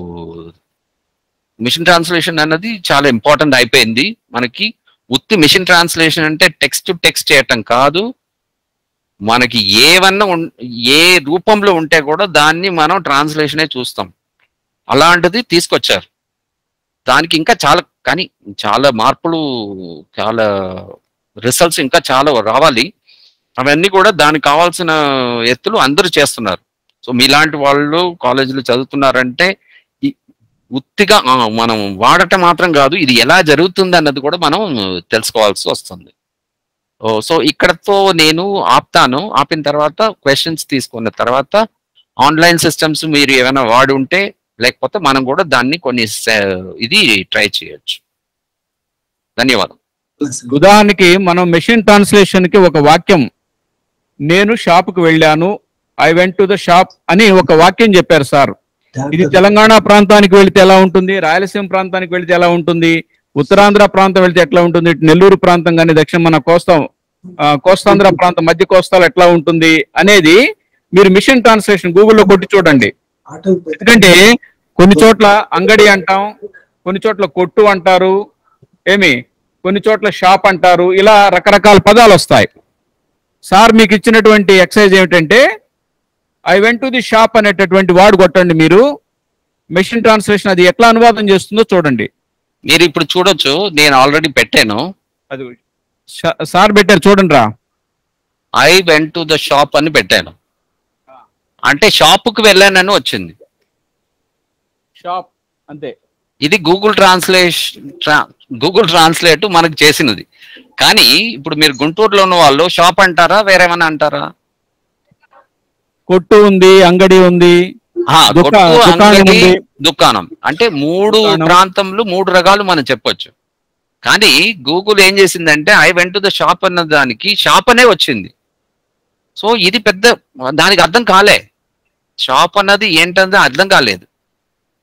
మిషన్ ట్రాన్స్లేషన్ అన్నది చాలా ఇంపార్టెంట్ అయిపోయింది మనకి ఉత్తి మిషన్ ట్రాన్స్లేషన్ అంటే టెక్స్ట్ టు టెక్స్ట్ చేయటం కాదు మనకి ఏవన్నా ఉన్- ఏ రూపంలో ఉంటే కూడా దాన్ని మనం ట్రాన్స్లేషనే చూస్తాం అలాంటిది తీసుకొచ్చారు దానికి ఇంకా చాలా కానీ చాలా మార్పులు చాలా రిజల్ట్స్ ఇంకా చాలా రావాలి అవన్నీ కూడా దానికి కావాల్సిన ఎత్తులు అందరూ చేస్తున్నారు సో మీలాంటి వాళ్ళు కాలేజీలో చదువుతున్నారంటే ఈ- ఉత్తిగా ఆ, మనం వాడటం మాత్రం కాదు ఇది ఎలా జరుగుతుంది అన్నది కూడా మనం తెలుసుకోవాల్సి వస్తుంది ఓ, సో ఇక్కడతో నేను ఆపుతాను ఆపిన తర్వాత క్వశ్చన్స్ తీసుకున్న తర్వాత ఆన్లైన్ సిస్టమ్స్ మీరు ఏమైనా వాడి ఉంటే లేకపోతే మనం కూడా దాన్ని కొన్ని స- ఇది ట్రై చేయొచ్చు ధన్యవాదం ఉదాహరణకి మనం మెషిన్ ట్రాన్స్లేషన్ కి ఒక వాక్యం నేను షాప్ కు వెళ్ళాను I went to the shop అని ఒక వాక్యం చెప్పారు సార్ ఇది తెలంగాణ ప్రాంతానికి వెళితే ఎలా ఉంటుంది రాయలసీమ ప్రాంతానికి వెళితే ఎలా ఉంటుంది ఉత్తరాంధ్ర ప్రాంతం వెళితే ఎట్లా ఉంటుంది ఇటు నెల్లూరు ప్రాంతం కానీ దక్షిణ మన కోస్తా ఆ, కోస్తాంధ్ర ప్రాంతం మధ్య కోస్తాలు ఎట్లా ఉంటుంది అనేది మీరు మిషన్ ట్రాన్స్లేషన్ గూగుల్లో కొట్టి చూడండి ఎందుకంటే కొన్ని చోట్ల అంగడి అంటాం కొన్ని చోట్ల కొట్టు అంటారు ఏమి కొన్ని చోట్ల షాప్ అంటారు ఇలా రకరకాల పదాలు వస్తాయి సార్ మీకు ఇచ్చినటువంటి ఎక్సర్సైజ్ ఏమిటంటే I went to the shop అనేటటువంటి వాడు కొట్టండి మీరు మెషిన్ ట్రాన్స్లేషన్ అది ఎట్లా అనువాదం చేస్తుందో చూడండి మీరు ఇప్పుడు చూడొచ్చు నేను ఆల్రెడీ పెట్టాను అది షా- సార్ పెట్టారు చూడండి రా I went to the shop అని పెట్టాను అంటే షాప్ కు వెళ్ళానని వచ్చింది షాప్ అంతే ఇది గూగుల్ ట్రాన్స్లేషన్ గూగుల్ ట్రాన్స్లేట్ మనకు చేసినది కానీ ఇప్పుడు మీరు గుంటూరులో ఉన్న వాళ్ళు షాప్ అంటారా వేరేమన్నా అంటారా కొట్టు ఉంది అంగడి ఉంది ఆ, దుకా- కొట్టు, దుకాణం అంగడి, ఉంది. దుకాణం అంటే మూడు దుకాణం. ప్రాంతంలో మూడు రకాలు మనం చెప్పొచ్చు కానీ గూగుల్ ఏం చేసిందంటే I went to the shop అన్న దానికి షాప్ అనే వచ్చింది సో ఇది పెద్ద దానికి అర్థం కాలే షాప్ అన్నది ఏంటన్నది అర్థం కాలేదు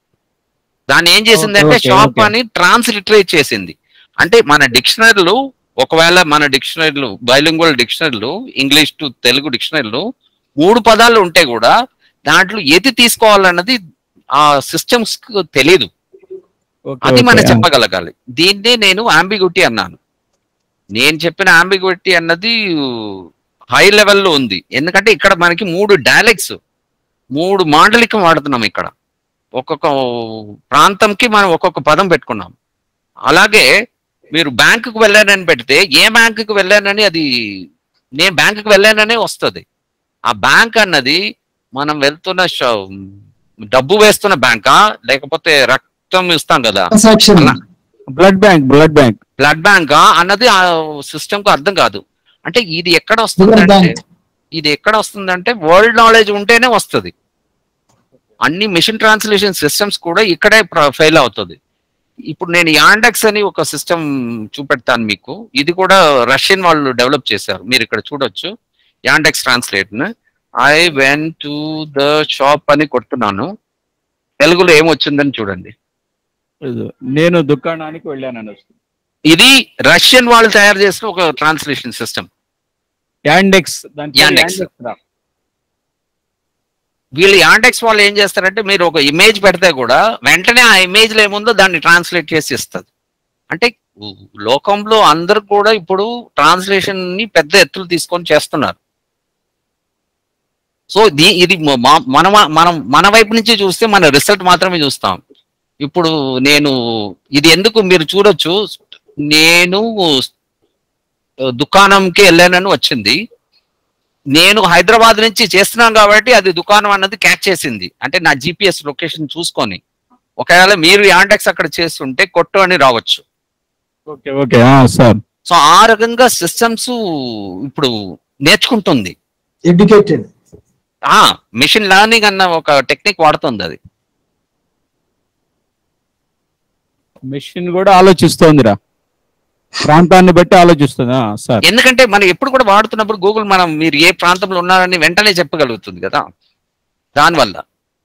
దాన్ని ఏం చేసిందంటే ఓకే, షాప్ ఓకే. అని ట్రాన్స్లిటరేట్ చేసింది అంటే మన డిక్షనరీలో ఒకవేళ మన డిక్షనరీలు బైలింగ్వల్ డిక్షనరీలు ఇంగ్లీష్ టు తెలుగు డిక్షనరీలు మూడు పదాలు ఉంటే కూడా దాంట్లో ఏది తీసుకోవాలన్నది ఆ సిస్టమ్స్ తెలియదు ఓకే, అది మనం ఓకే. చెప్పగలగాలి దీన్నే నేను ఆంబిగ్యూటీ అన్నాను నేను చెప్పిన ఆంబిగ్యూటీ అన్నది హై లెవెల్లో ఉంది ఎందుకంటే ఇక్కడ మనకి మూడు డైలెక్ట్స్ మూడు మాండలికం వాడుతున్నాం ఇక్కడ ఒక్కొక్క ప్రాంతంకి మనం ఒక్కొక్క పదం పెట్టుకున్నాం అలాగే మీరు బ్యాంకుకు వెళ్ళానని పెడితే ఏ బ్యాంకుకు వెళ్ళానని అది నేను బ్యాంకుకి వెళ్ళాననే వస్తుంది ఆ బ్యాంక్ అన్నది మనం వెళ్తున్న ష- డబ్బు వేస్తున్న బ్యాంకా లేకపోతే రక్తం ఇస్తాం కదా ట్రాన్సాక్షన్ అలా. Blood bank blood bank blood bank అన్నది ఆ సిస్టమ్ కు అర్థం కాదు అంటే ఇది ఎక్కడ షుగర్ వస్తుందంటే బ్యాంక్ ఇది ఎక్కడ వస్తుందంటే వరల్డ్ నాలెడ్జ్ ఉంటేనే వస్తుంది అన్ని మిషన్ ట్రాన్స్లేషన్ సిస్టమ్స్ కూడా ఇక్కడే ఫెయిల్ అవుతుంది ఇప్పుడు నేను యాండెక్స్ అని ఒక సిస్టమ్ చూపెడతాను మీకు ఇది కూడా రష్యన్ వాళ్ళు డెవలప్ చేశారు మీరు ఇక్కడ చూడొచ్చు Yandex translate I went to the shop అని కొడుతున్నాను తెలుగులో ఏమొచ్చిందని చూడండి నేను దుకాణానికి వెళ్ళానని వస్తుంది ఇది రష్యన్ వాళ్ళు తయారు చేసిన ఒక ట్రాన్స్లేషన్ సిస్టమ్ యాండెక్స్ దాని పేరు Yandex. Yandex రా. వీళ్ళు యాండెక్స్ వాళ్ళు ఏం చేస్తారంటే మీరు ఒక ఇమేజ్ పెడితే కూడా వెంటనే ఆ ఇమేజ్ లో ఏముందో దాన్ని ట్రాన్స్లేట్ చేసి ఇస్తుంది అంటే ఉ- లోకంలో అందరు కూడా ఇప్పుడు ట్రాన్స్లేషన్ ని పెద్ద ఎత్తులు తీసుకొని చేస్తున్నారు సో దీ- ఇది మ- మా- మన మనం మన వైపు నుంచి చూస్తే మన రిజల్ట్ మాత్రమే చూస్తాం ఇప్పుడు నేను ఇది ఎందుకు మీరు చూడొచ్చు నేను దుకాణంకి వెళ్ళానని వచ్చింది నేను హైదరాబాద్ నుంచి చేస్తున్నాను కాబట్టి అది దుకాణం అన్నది క్యాచ్ చేసింది అంటే నా జిపిఎస్ లొకేషన్ చూసుకొని ఒకవేళ మీరు యాండెక్స్ అక్కడ చేస్తుంటే కొట్టు అని రావచ్చు ఓకే ఓకే ఆ, సార్ సో ఆ రకంగా సిస్టమ్స్ ఇప్పుడు నేర్చుకుంటుంది ఎడ్యుకేటెడ్ ఆ మిషన్ లెర్నింగ్ అన్న ఒక టెక్నిక్ వాడుతుంది అది మెషిన్ కూడా ఆలోచిస్తోందిరా ప్రాంతాన్ని బట్టి ఆలోచిస్తుంది ఆ, సార్ ఎందుకంటే మనం ఎప్పుడు కూడా వాడుతున్నప్పుడు గూగుల్ మనం మీరు ఏ ప్రాంతంలో ఉన్నారని వెంటనే చెప్పగలుగుతుంది కదా దానివల్ల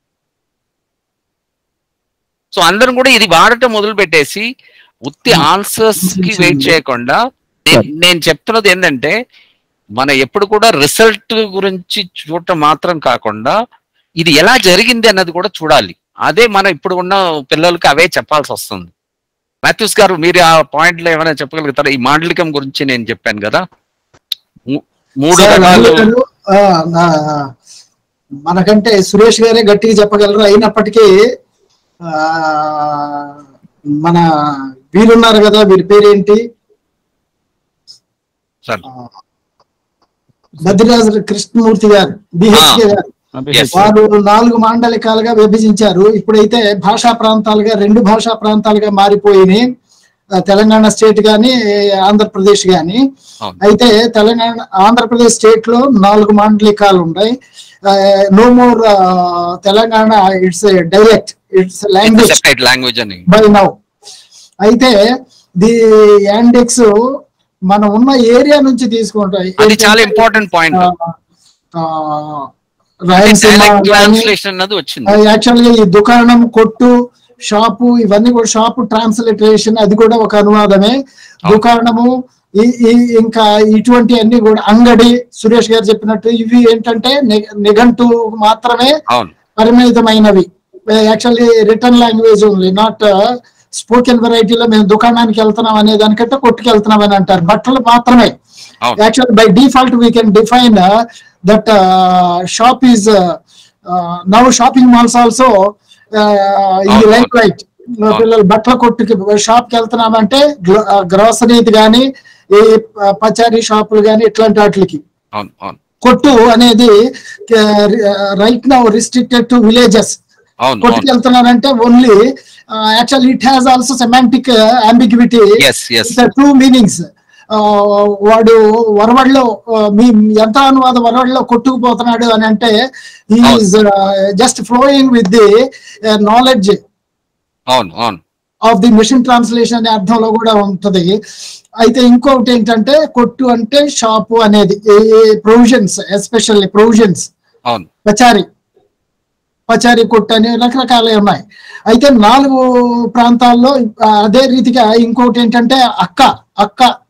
సో అందరం కూడా ఇది వాడటం మొదలు పెట్టేసి ఉత్తి ఆన్సర్స్ కి వెయిట్ చేయకుండా నేను- నేను చెప్తున్నది ఏంటంటే మన ఎప్పుడు కూడా రిజల్ట్ గురించి చూడటం మాత్రం కాకుండా ఇది ఎలా జరిగింది అన్నది కూడా చూడాలి అదే మనం ఇప్పుడు ఉన్న పిల్లలకి అవే చెప్పాల్సి వస్తుంది మాథ్యూస్ గారు మీరు ఆ పాయింట్ లో ఏమైనా చెప్పగలుగుతారా ఈ మాండలికం గురించి నేను చెప్పాను కదా మూ- మూడు సార్, రకాలు అందులో, ఆ, నా- మనకంటే సురేష్ గారే గట్టిగా చెప్పగలరు అయినప్పటికీ ఆ, మన వీరున్నారు కదా వీరి పేరేంటి సార్ బద్రిరాజు కృష్ణమూర్తి గారు బిహెచ్కే గారు Yes. వారు నాలుగు మాండలికాలుగా విభజించారు ఇప్పుడైతే భాషా ప్రాంతాలుగా రెండు భాషా ప్రాంతాలుగా మారిపోయినాయి ఆ, తెలంగాణ స్టేట్ గాని ఆంధ్రప్రదేశ్ గాని అవును. అయితే తెలంగాణ ఆంధ్రప్రదేశ్ స్టేట్ లో నాలుగు మాండలికాలు ఉన్నాయి no more Telangana it's dialect it's language separate language అని బై నౌ అయితే ది యాండెక్స్ మనం ఉన్న ఏరియా నుంచి తీసుకుంటాయి అది చాలా ఇంపార్టెంట్ పాయింట్ రాయలసీమ గాని, ట్రాన్స్లేషన్ అన్నది వచ్చింది యాక్చువల్ గా ఈ దుకాణం కొట్టు షాపు ఇవన్నీ కూడా షాపు ట్రాన్స్లేటరేషన్ అది కూడా ఒక అనువాదమే దుకాణము ఈ- ఈ- ఇంకా ఇటువంటి అన్ని కూడా అంగడి సురేష్ గారు చెప్పినట్టు ఇవి ఏంటంటే నిఘ- నిఘంటు మాత్రమే అవును పరిమితమైనవి actually written language only not spoken వెరైటీలో మేము దుకాణానికి వెళ్తున్నాం అనే దానికంటే కొట్టుకు వెళ్తున్నాం అని అంటారు బట్టలు మాత్రమే అవును. Actual by default we can define that shop is now shopping malls also ఇది అవును. లైక్ లైట్ పిల్లలు బట్టల కొట్టుకి షాప్ కి వెళ్తున్నామంటే గ్రోసరీది కానీ ఈ పచారీ షాపులు కానీ ఇట్లాంటి వాటికి అవును అవును కొట్టు అనేది right now restricted to villages అవును కొట్టుకు అవును వెళ్తున్నానంటే only actual it has also semantic ambiguity yes yes two meanings వాడు వరవడిలో మీ ఎంత అనువాద వరవడిలో కొట్టుకుపోతున్నాడు అని అంటే is just flowing with the knowledge అవును అవును ఆఫ్ ది మిషన్ ట్రాన్స్లేషన్ అనే అర్థంలో కూడా ఉంటది అయితే ఇంకొకటి ఏంటంటే కొట్టు అంటే షాపు అనేది ప్రొవిజన్స్ ఎస్పెషల్లీ ప్రొవిజన్స్ అవును పచారి పచారి కొట్టు అని రకరకాలే ఉన్నాయి అయితే నాలుగు ప్రాంతాల్లో ఆ, అదే రీతిగా ఇంకొకటి ఏంటంటే అక్క అక్క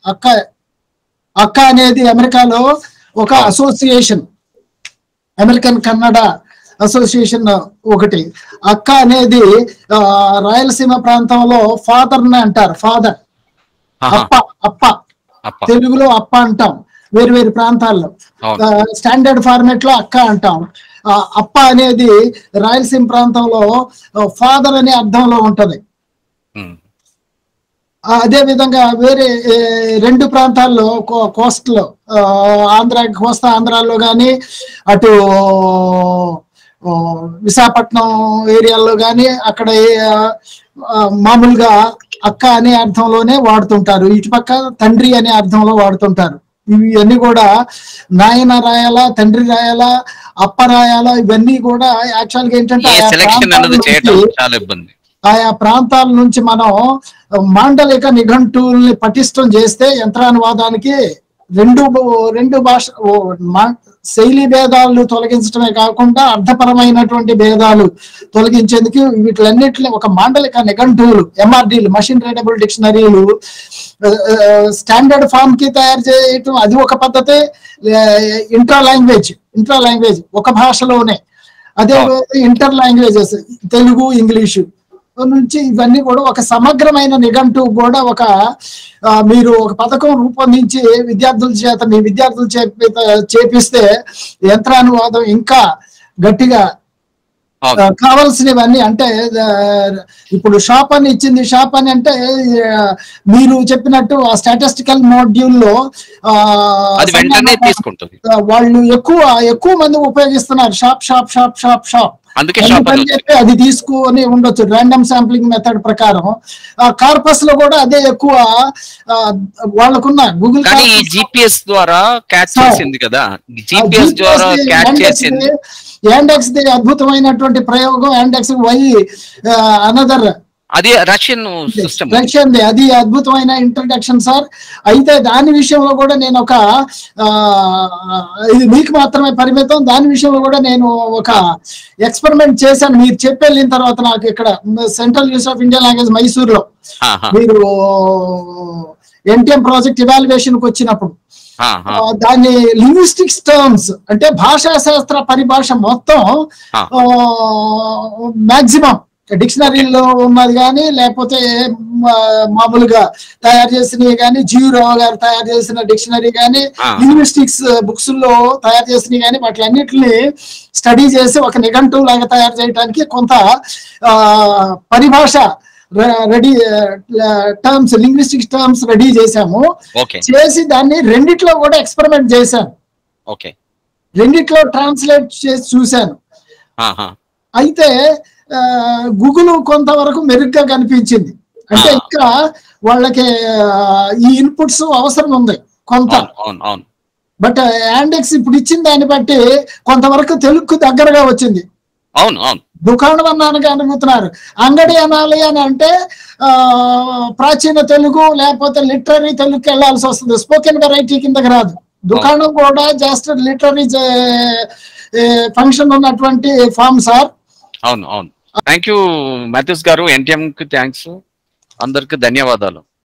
అక్క అక్క అనేది అమెరికాలో ఒక అసోసియేషన్ అమెరికన్ కన్నడ అసోసియేషన్ ఒకటి అక్క అనేది ఆ, రాయలసీమ ప్రాంతంలో ఫాదర్ అంటారు ఫాదర్ ఆహా, అప్ప అప్ప అప్ప తెలుగులో అప్ప అంటాం వేరు వేరు ప్రాంతాల్లో అవును స్టాండర్డ్ ఫార్మేట్ లో అక్క అంటాం ఆ, అప్ప అనేది రాయలసీమ ప్రాంతంలో ఫాదర్ అనే అర్థంలో ఉంటది ఉమ్, ఆ, అదే విధంగా వేరే ఏ, రెండు ప్రాంతాల్లో కో- కోస్ట్ లో ఆ, ఆంధ్ర కోస్తా ఆంధ్రాలో కానీ అటు ఆ, విశాఖపట్నం ఏరియాలో కానీ అక్కడ ఏ- ఆ, మామూలుగా అక్క అనే అర్థంలోనే వాడుతుంటారు ఇటుపక్క తండ్రి అనే అర్థంలో వాడుతుంటారు ఇవన్నీ కూడా నాయన రాయాలా తండ్రి రాయాలా అప్ప రాయాలా ఇవన్నీ కూడా యాక్చువల్ గా ఏంటంటే ఏ ఆయా సెలక్షన్ ప్రాంతాల అన్నది చేయటం నుంచి- చాలా ఇబ్బంది ఆయా ప్రాంతాల నుంచి మనం మాండలిక నిఘంటువుల్ని పటిష్టం చేస్తే యంత్రానువాదానికి రెండు రెండు భాష ఓ మా- శైలి భేదాలను తొలగించడమే కాకుండా అర్థపరమైనటువంటి భేదాలు తొలగించేందుకు వీటిలన్నిటిని ఒక మాండలిక నిఘంటువులు ఎంఆర్డీలు మషిన్ రీడబుల్ డిక్షనరీలు స్టాండర్డ్ ఫామ్ కి తయారు చేయటం అది ఒక పద్ధతి ఇంట్రా లాంగ్వేజ్ ఇంట్రా లాంగ్వేజ్ ఒక భాషలోనే అదే ఇంటర్ లాంగ్వేజెస్ తెలుగు ఇంగ్లీషు నుంచి ఇవన్నీ కూడా ఒక సమగ్రమైన నిఘంటు కూడా ఒక ఆ, మీరు ఒక పథకం రూపొందించి విద్యార్థుల చేత మీ విద్యార్థులు చేపి చేపిస్తే యంత్రానువాదం ఇంకా గట్టిగా ఆ, అవును కావాల్సినవన్నీ అంటే ఆ, ఇప్పుడు షాప్ అని ఇచ్చింది షాప్ అని అంటే ఆ, మీరు చెప్పినట్టు ఆ స్టాటిస్టికల్ మాడ్యూల్ లో ఆ, అది వెంటనే తీసుకుంటుంది ఆ, వాళ్ళు ఎక్కువ ఎక్కువ మంది ఉపయోగిస్తున్నారు shop shop shop shop shop అందుకే షాప్ అని అందుకని వచ్చింది చెప్పి అది తీసుకొని ఉండొచ్చు ర్యాండమ్ శాంప్లింగ్ మెథడ్ ప్రకారం ఆ కార్పస్ లో కూడా అదే ఎక్కువ ఆ, వాళ్ళకున్న గూగుల్ కానీ ఈ జిపిఎస్ ద్వారా క్యాచ్ Sir. చేసింది కదా జిపిఎస్ ద్వారా క్యాచ్ చేసింది యాండెక్స్ ది అద్భుతమైనటువంటి ప్రయోగం యాండెక్స్ వై అనదర్ అది రష్యన్ సిస్టమ్ రష్యన్ ది అది అద్భుతమైన ఇంట్రడక్షన్ సార్ అయితే దాని విషయంలో కూడా నేను ఒక ఆ, ఇది మీకు మాత్రమే పరిమితం దాని విషయంలో కూడా నేను ఒక ఎక్స్పెరిమెంట్ చేశాను మీరు చెప్పి వెళ్ళిన తర్వాత నాకు ఇక్కడ Central University of Indian Language మైసూర్లో మీరు ఎన్టీఎం ప్రాజెక్ట్ ఇవాల్యుయేషన్ కి వచ్చినప్పుడు ఆ, దాన్ని లింగ్విస్టిక్స్ టర్మ్స్ అంటే భాషా శాస్త్ర పరిభాష మొత్తం ఆ. మాక్సిమం డిక్షనరీలో ఉన్నది కానీ లేకపోతే మా- మామూలుగా తయారు చేసినవి కానీ జీవరావు గారు తయారు చేసిన డిక్షనరీ కానీ ఆ. లింగ్విస్టిక్స్ బుక్స్ లో తయారు చేసినవి కానీ వాటిలన్నిటిని స్టడీ చేసి ఒక నిఘంటువు లాగా తయారు చేయడానికి కొంత ఆ, పరిభాష ready terms linguistics terms ready చేశాము ఓకే చేసి దాన్ని రెండిట్లో కూడా ఎక్స్పెరిమెంట్ చేశాను ఓకే రెండిట్లో ట్రాన్స్లేట్ చేసి చూశాను అయితే గూగుల్ కొంతవరకు మెరుగ్గా కనిపించింది అంటే ఆ. ఇంకా వాళ్ళకి ఆ, ఈ ఇన్పుట్స్ అవసరం ఉంది కొంత అవును అవును అవును బట్ యాండెక్స్ ఇప్పుడు ఇచ్చిన దాన్ని బట్టి కొంతవరకు తెలుగుకు దగ్గరగా వచ్చింది అవును అవును దుకాణం అన్నానికి అనుకుతున్నారు అంగడి అనాలి అని అంటే ఆ, ప్రాచీన తెలుగు లేకపోతే లిటరరీ తెలుగుకి వెళ్ళాల్సి వస్తుంది స్పోకెన్ వెరైటీ కిందకి రాదు దుకాణం కూడా జస్ట్ లిటరరీ ఫంక్షన్ ఉన్నటువంటి ఫామ్ సార్ అవును అవును థ్యాంక్ యూ మాథ్యూస్ గారు ఎన్టీఎం కి థ్యాంక్స్ అందరికి ధన్యవాదాలు